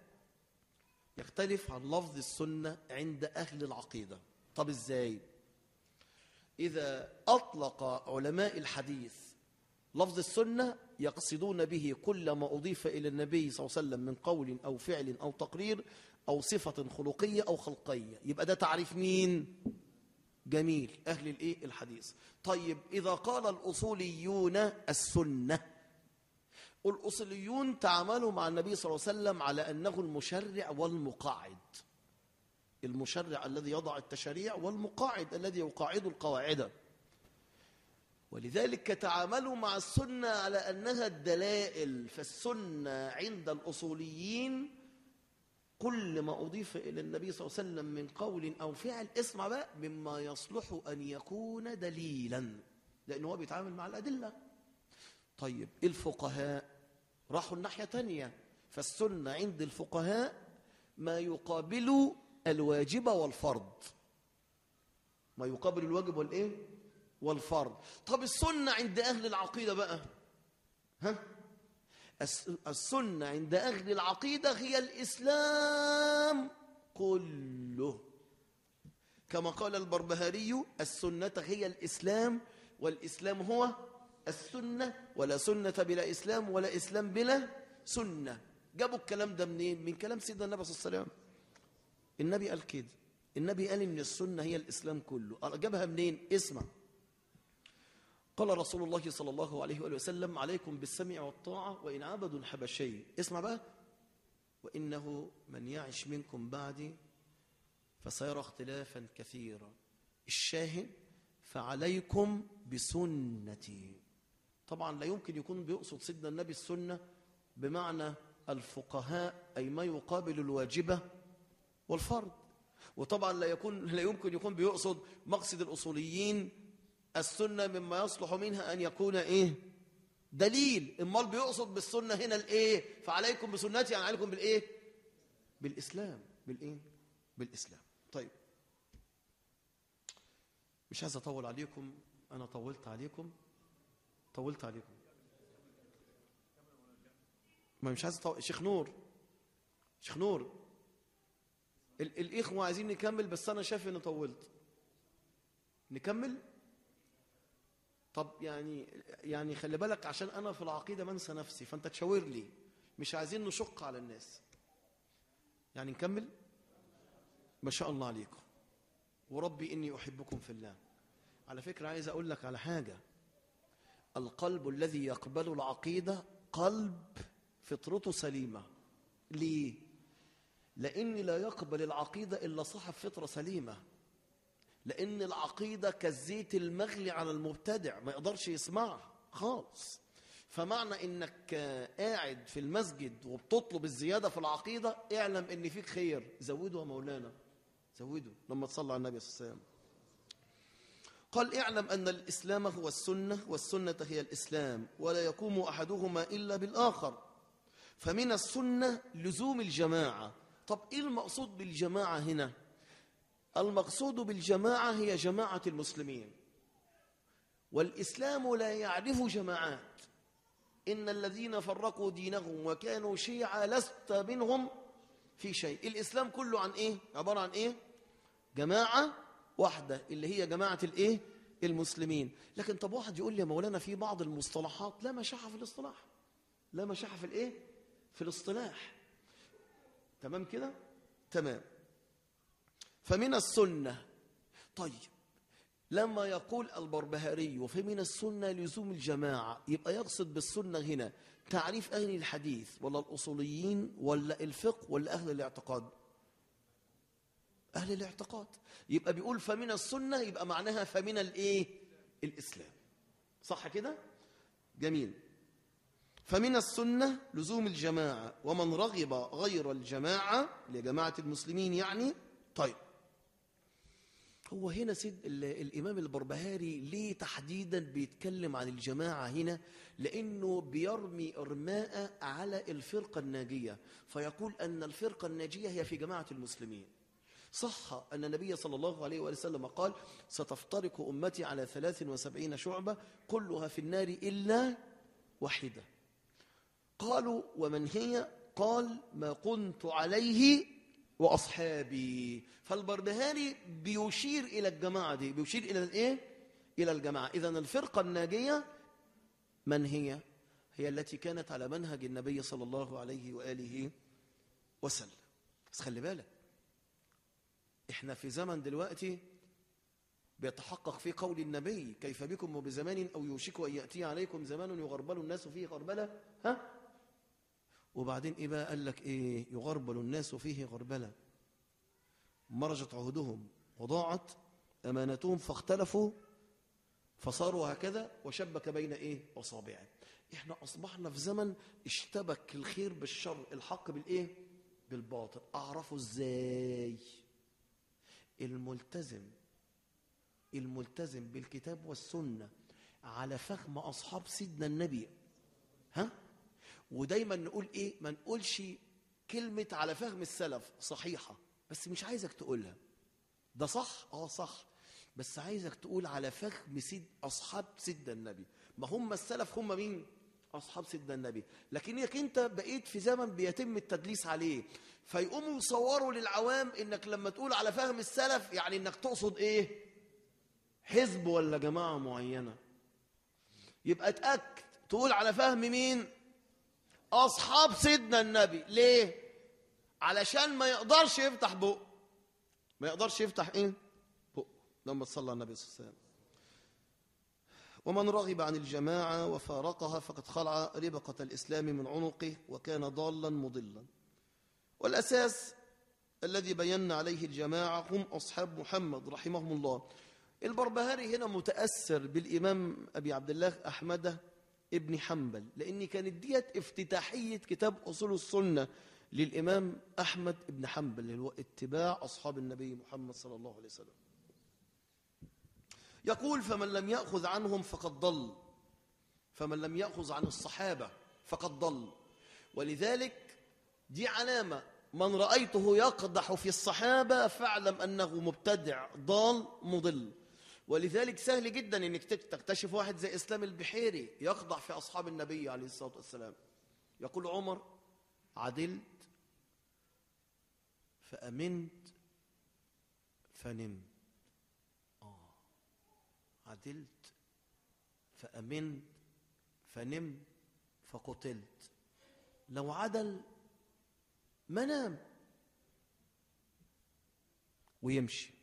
يختلف عن لفظ السنه عند اهل العقيده طب ازاي اذا اطلق علماء الحديث لفظ السنة يقصدون به كل ما أضيف إلى النبي صلى الله عليه وسلم من قول أو فعل أو تقرير أو صفة خلقية أو خلقية يبقى ده تعريف مين؟ جميل أهل الإيه؟ الحديث طيب إذا قال الأصوليون السنة الأصوليون تعاملوا مع النبي صلى الله عليه وسلم على أنه المشرع والمقاعد المشرع الذي يضع التشريع والمقاعد الذي يقاعد القواعد ولذلك تعاملوا مع السنة على أنها الدلائل فالسنة عند الأصوليين كل ما أضيف إلى النبي صلى الله عليه وسلم من قول أو فعل اسمع بقى مما يصلح أن يكون دليلا لأنه هو بيتعامل مع الأدلة طيب الفقهاء راحوا الناحية تانية فالسنة عند الفقهاء ما يقابل الواجب والفرض ما يقابل الواجب والإيه والفرض طب السنة عند أهل العقيدة بقى ها السنة عند أهل العقيدة هي الإسلام كله كما قال البربهاري السنة هي الإسلام والإسلام هو السنة ولا سنة بلا إسلام ولا إسلام بلا سنة جابوا الكلام ده منين من كلام سيدنا النبي صلى الله عليه وسلم النبي قال كده النبي قال إن السنة هي الإسلام كله جابها منين اسمع قال رسول الله صلى الله عليه وآله وسلم عليكم بالسمع والطاعة وإن عبد حبشي اسمع بقى وإنه من يعش منكم بعدي فسيرى اختلافا كثيرا الشاهد فعليكم بسنتي طبعا لا يمكن يكون بيقصد سيدنا النبي السنة بمعنى الفقهاء أي ما يقابل الواجبة والفرض وطبعا لا يكون لا يمكن يكون بيقصد مقصد الأصوليين السنة مما يصلح منها أن يكون إيه دليل امال بيقصد بالسنة هنا الإيه فعليكم بسنتي يعني عليكم بالإيه بالإسلام بالإيه بالإسلام طيب مش عايز أطول عليكم أنا طولت عليكم طولت عليكم ما مش عايز أطول شيخ نور شيخ نور ال الإخوة عايزين نكمل بس أنا شايف إني طولت نكمل طب يعني يعني خلي بالك عشان انا في العقيده منسى نفسي فانت تشاور لي مش عايزين نشق على الناس يعني نكمل ما شاء الله عليكم وربي اني احبكم في الله على فكره عايز اقول لك على حاجه القلب الذي يقبل العقيده قلب فطرته سليمه ليه لان لا يقبل العقيده الا صاحب فطره سليمه لأن العقيدة كالزيت المغلي على المبتدع ما يقدرش يسمعها خالص فمعنى انك قاعد في المسجد وبتطلب الزيادة في العقيدة اعلم ان فيك خير زوده يا مولانا زوده لما تصلى على النبي صلى الله عليه وسلم قال اعلم أن الإسلام هو السنة والسنة هي الإسلام ولا يقوم أحدهما إلا بالآخر فمن السنة لزوم الجماعة طب إيه المقصود بالجماعة هنا المقصود بالجماعة هي جماعة المسلمين والإسلام لا يعرف جماعات إن الذين فرقوا دينهم وكانوا شيعا لست منهم في شيء الإسلام كله عن إيه عبارة عن إيه جماعة واحدة اللي هي جماعة الإيه المسلمين لكن طب واحد يقول لي يا مولانا في بعض المصطلحات لا مشاحة في الاصطلاح لا مشاحة في الإيه في الاصطلاح تمام كده تمام فمن السنة طيب لما يقول البربهاري فمن السنة لزوم الجماعة يبقى يقصد بالسنة هنا تعريف أهل الحديث ولا الأصوليين ولا الفقه ولا أهل الاعتقاد أهل الاعتقاد يبقى بيقول فمن السنة يبقى معناها فمن الإيه الإسلام صح كده جميل فمن السنة لزوم الجماعة ومن رغب غير الجماعة لجماعة المسلمين يعني طيب هو هنا سيد ال- الإمام البربهاري ليه تحديدا بيتكلم عن الجماعة هنا لأنه بيرمي إرماء على الفرقة الناجية فيقول أن الفرقة الناجية هي في جماعة المسلمين صح أن النبي صلى الله عليه وآله وسلم قال ستفترق أمتي على 73 شعبة كلها في النار إلا واحدة قالوا ومن هي قال ما كنت عليه وأصحابي فالبربهاري بيشير إلى الجماعة دي بيشير إلى الإيه؟ إلى الجماعة إذا الفرقة الناجية من هي؟ هي التي كانت على منهج النبي صلى الله عليه وآله وسلم بس خلي بالك احنا في زمن دلوقتي بيتحقق فيه قول النبي كيف بكم وبزمان أو يوشك أن يأتي عليكم زمان يغربل الناس فيه غربلة ها وبعدين إيه بقى قال لك إيه يغربل الناس فيه غربلة مرجت عهدهم وضاعت أمانتهم فاختلفوا فصاروا هكذا وشبك بين إيه أصابعه إحنا أصبحنا في زمن اشتبك الخير بالشر الحق بالإيه بالباطل أعرفه إزاي الملتزم الملتزم بالكتاب والسنة على فهم أصحاب سيدنا النبي ها ودايما نقول ايه ما نقولش كلمة على فهم السلف صحيحة بس مش عايزك تقولها ده صح اه صح بس عايزك تقول على فهم سيد اصحاب سيدنا النبي ما هم السلف هم مين اصحاب سيدنا النبي لكنك انت بقيت في زمن بيتم التدليس عليه فيقوموا يصوروا للعوام انك لما تقول على فهم السلف يعني انك تقصد ايه حزب ولا جماعة معينة يبقى اتأكد تقول على فهم مين أصحاب سيدنا النبي ليه علشان ما يقدرش يفتح بق ما يقدرش يفتح ايه بق لما تصلى على النبي صلى الله عليه وسلم ومن رغب عن الجماعة وفارقها فقد خلع ربقة الإسلام من عنقه وكان ضالا مضلا والأساس الذي بينا عليه الجماعة هم أصحاب محمد رحمهم الله البربهاري هنا متأثر بالإمام أبي عبد الله أحمد ابن حنبل لأن كانت ديت افتتاحية كتاب أصول السنة للإمام أحمد ابن حنبل اللي هو اتباع أصحاب النبي محمد صلى الله عليه وسلم يقول فمن لم يأخذ عنهم فقد ضل فمن لم يأخذ عن الصحابة فقد ضل ولذلك دي علامة من رأيته يقدح في الصحابة فاعلم أنه مبتدع ضال مضل ولذلك سهل جدا انك تكتشف واحد زي اسلام البحيري يقضع في اصحاب النبي عليه الصلاه والسلام يقول عمر عدلت فامنت فنمت اه عدلت فامنت فنمت فقتلت لو عدل ما نام ويمشي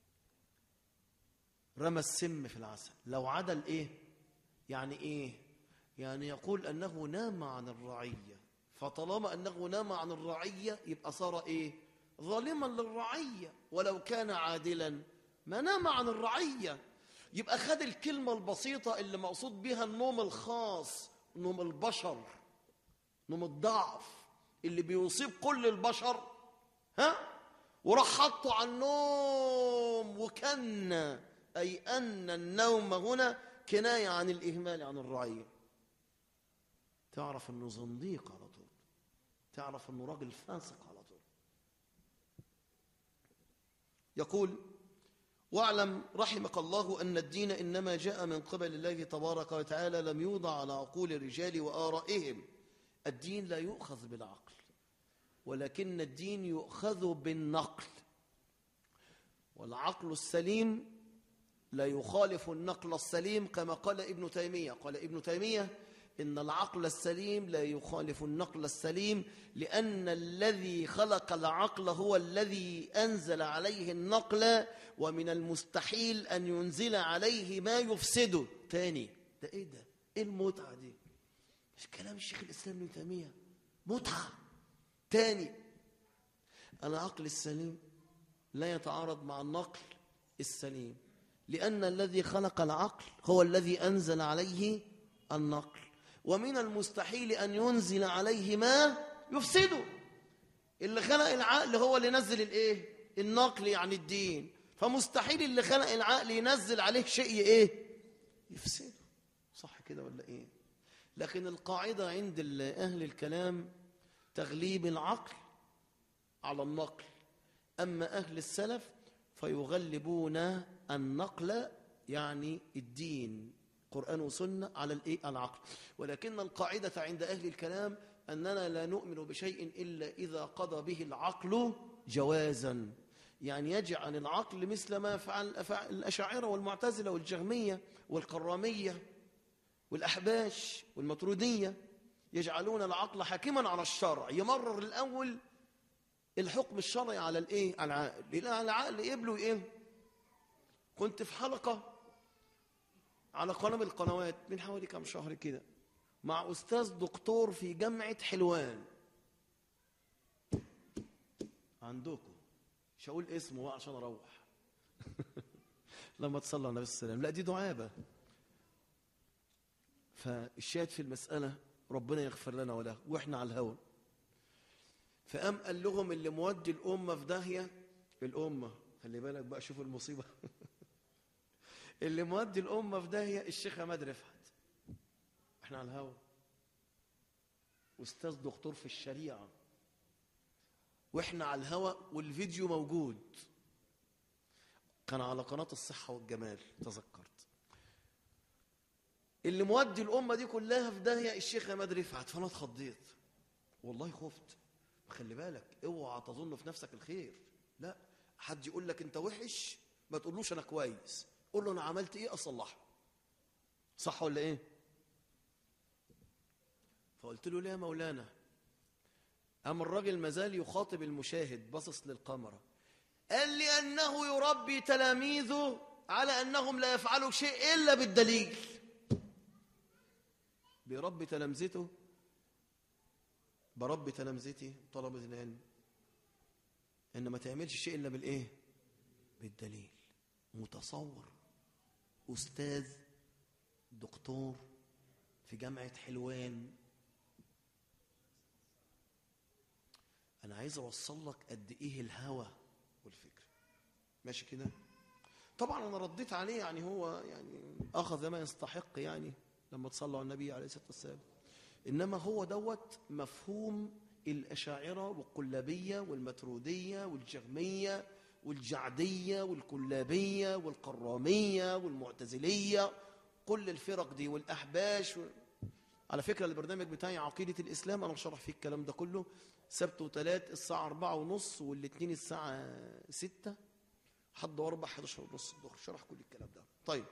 رمى السم في العسل لو عدل ايه يعني ايه يعني يقول انه نام عن الرعيه فطالما انه نام عن الرعيه يبقى صار ايه ظالما للرعيه ولو كان عادلا ما نام عن الرعيه يبقى خد الكلمه البسيطه اللي مقصود بها النوم الخاص نوم البشر نوم الضعف اللي بيصيب كل البشر ها وراح حطه على النوم وكان أي أن النوم هنا كناية عن الإهمال عن الرعية تعرف أنه زنديق على طول تعرف أنه راجل فاسق على طول يقول واعلم رحمك الله أن الدين إنما جاء من قبل الله تبارك وتعالى لم يوضع على عقول الرجال وآرائهم الدين لا يؤخذ بالعقل ولكن الدين يؤخذ بالنقل والعقل السليم لا يخالف النقل السليم كما قال ابن تيمية قال ابن تيمية إن العقل السليم لا يخالف النقل السليم لأن الذي خلق العقل هو الذي أنزل عليه النقل ومن المستحيل أن ينزل عليه ما يفسده تاني ده إيه ده إيه المتعة دي مش كلام الشيخ الإسلام ابن تيمية متعة تاني العقل السليم لا يتعارض مع النقل السليم لأن الذي خلق العقل هو الذي أنزل عليه النقل ومن المستحيل أن ينزل عليه ما يفسده اللي خلق العقل هو اللي نزل الايه النقل يعني الدين فمستحيل اللي خلق العقل ينزل عليه شيء ايه يفسده صح كده ولا ايه لكن القاعدة عند أهل الكلام تغليب العقل على النقل أما أهل السلف فيغلبون النقل يعني الدين قرآن وسنة على الإيه؟ العقل ولكن القاعدة عند أهل الكلام أننا لا نؤمن بشيء إلا إذا قضى به العقل جوازا يعني يجعل العقل مثل ما فعل الأشاعرة والمعتزلة والجهمية والقرامية والأحباش والمطرودية يجعلون العقل حاكما على الشرع يمرر الأول الحكم الشرعي على الايه على العقل لان العقل يقبله ايه كنت في حلقه على قناه من القنوات من حوالي كام شهر كده مع استاذ دكتور في جامعه حلوان عندكم مش هقول اسمه بقى عشان اروح لما تصلى على النبي صلى الله عليه وسلم لا دي دعابه فالشاهد في المساله ربنا يغفر لنا وله واحنا على الهوى فقام قال لهم اللي مودي الأمة في داهية الأمة خلي بالك بقى شوفوا المصيبة اللي مودي الأمة في داهية الشيخ عماد رفعت احنا على الهوا أستاذ دكتور في الشريعة واحنا على الهوا والفيديو موجود كان على قناة الصحة والجمال تذكرت اللي مودي الأمة دي كلها في داهية الشيخ عماد رفعت فأنا اتخضيت والله خفت خلي بالك اوعى تظن في نفسك الخير لا حد يقول لك انت وحش ما تقولوش انا كويس قول له انا عملت ايه اصلحه صح ولا ايه فقلت له ليه يا مولانا قام الراجل مازال يخاطب المشاهد باصص للكاميرا قال لي انه يربي تلاميذه على انهم لا يفعلوا شيء الا بالدليل بيربي تلامذته بربي تلامذتي طلبة العلم ان ما تعملش شيء الا بالايه بالدليل متصور استاذ دكتور في جامعة حلوان انا عايز اوصل لك قد ايه الهوى والفكر ماشي كده طبعا انا رديت عليه يعني هو يعني اخذ ما يستحق يعني لما تصلوا على النبي عليه الصلاه والسلام إنما هو دوت مفهوم الأشاعرة والقلابية والمترودية والجهمية والجعدية والكلابية والقرامية والمعتزلية كل الفرق دي والأحباش و... على فكرة البرنامج بتاعي عقيدة الإسلام أنا شرح فيه الكلام ده كله سبت وثلاث الساعة أربعة ونص والاثنين الساعة ستة حد واربع 11 ونص الظهر شرح كل الكلام ده طيب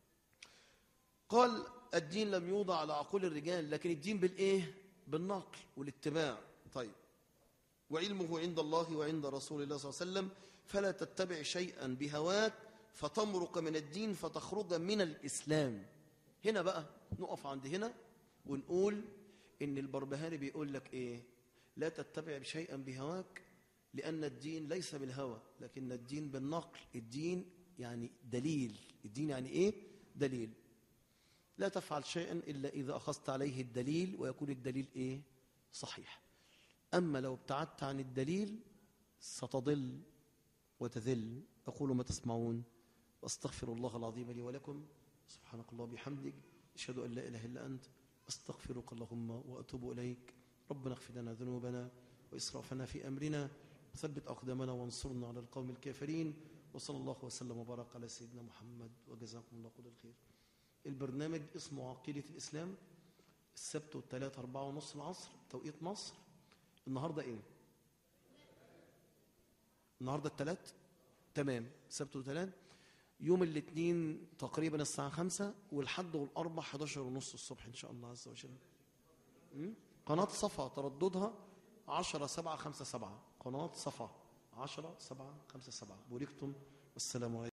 قال الدين لم يوضع على عقول الرجال لكن الدين بالإيه؟ بالنقل والاتباع طيب وعلمه عند الله وعند رسول الله صلى الله عليه وسلم فلا تتبع شيئا بهواك فتمرق من الدين فتخرج من الإسلام هنا بقى نقف عند هنا ونقول إن البربهاري بيقول لك إيه لا تتبع شيئا بهواك لأن الدين ليس بالهوى لكن الدين بالنقل الدين يعني دليل الدين يعني إيه دليل لا تفعل شيئا إلا إذا أخذت عليه الدليل ويكون الدليل إيه صحيح أما لو ابتعدت عن الدليل ستضل وتذل أقول ما تسمعون واستغفر الله العظيم لي ولكم سبحانك الله بحمدك أشهد أن لا إله إلا أنت أستغفرك اللهم وأتوب إليك ربنا اغفر لنا ذنوبنا وإسرافنا في أمرنا ثبت أقدامنا وانصرنا على القوم الكافرين وصلى الله وسلم وبارك على سيدنا محمد وجزاكم الله كل الخير البرنامج اسمه عقيدة الإسلام السبت والثلاث أربعة ونص العصر توقيت مصر النهاردة إيه؟ النهاردة الثلاث تمام سبت وثلاث يوم الاثنين تقريبا الساعة خمسة والحد والأربع 11 ونص الصبح إن شاء الله عز وجل م? قناة صفا ترددها 10 7 5 7 قناة صفا 10 7 5 7 بوركتم والسلام عليكم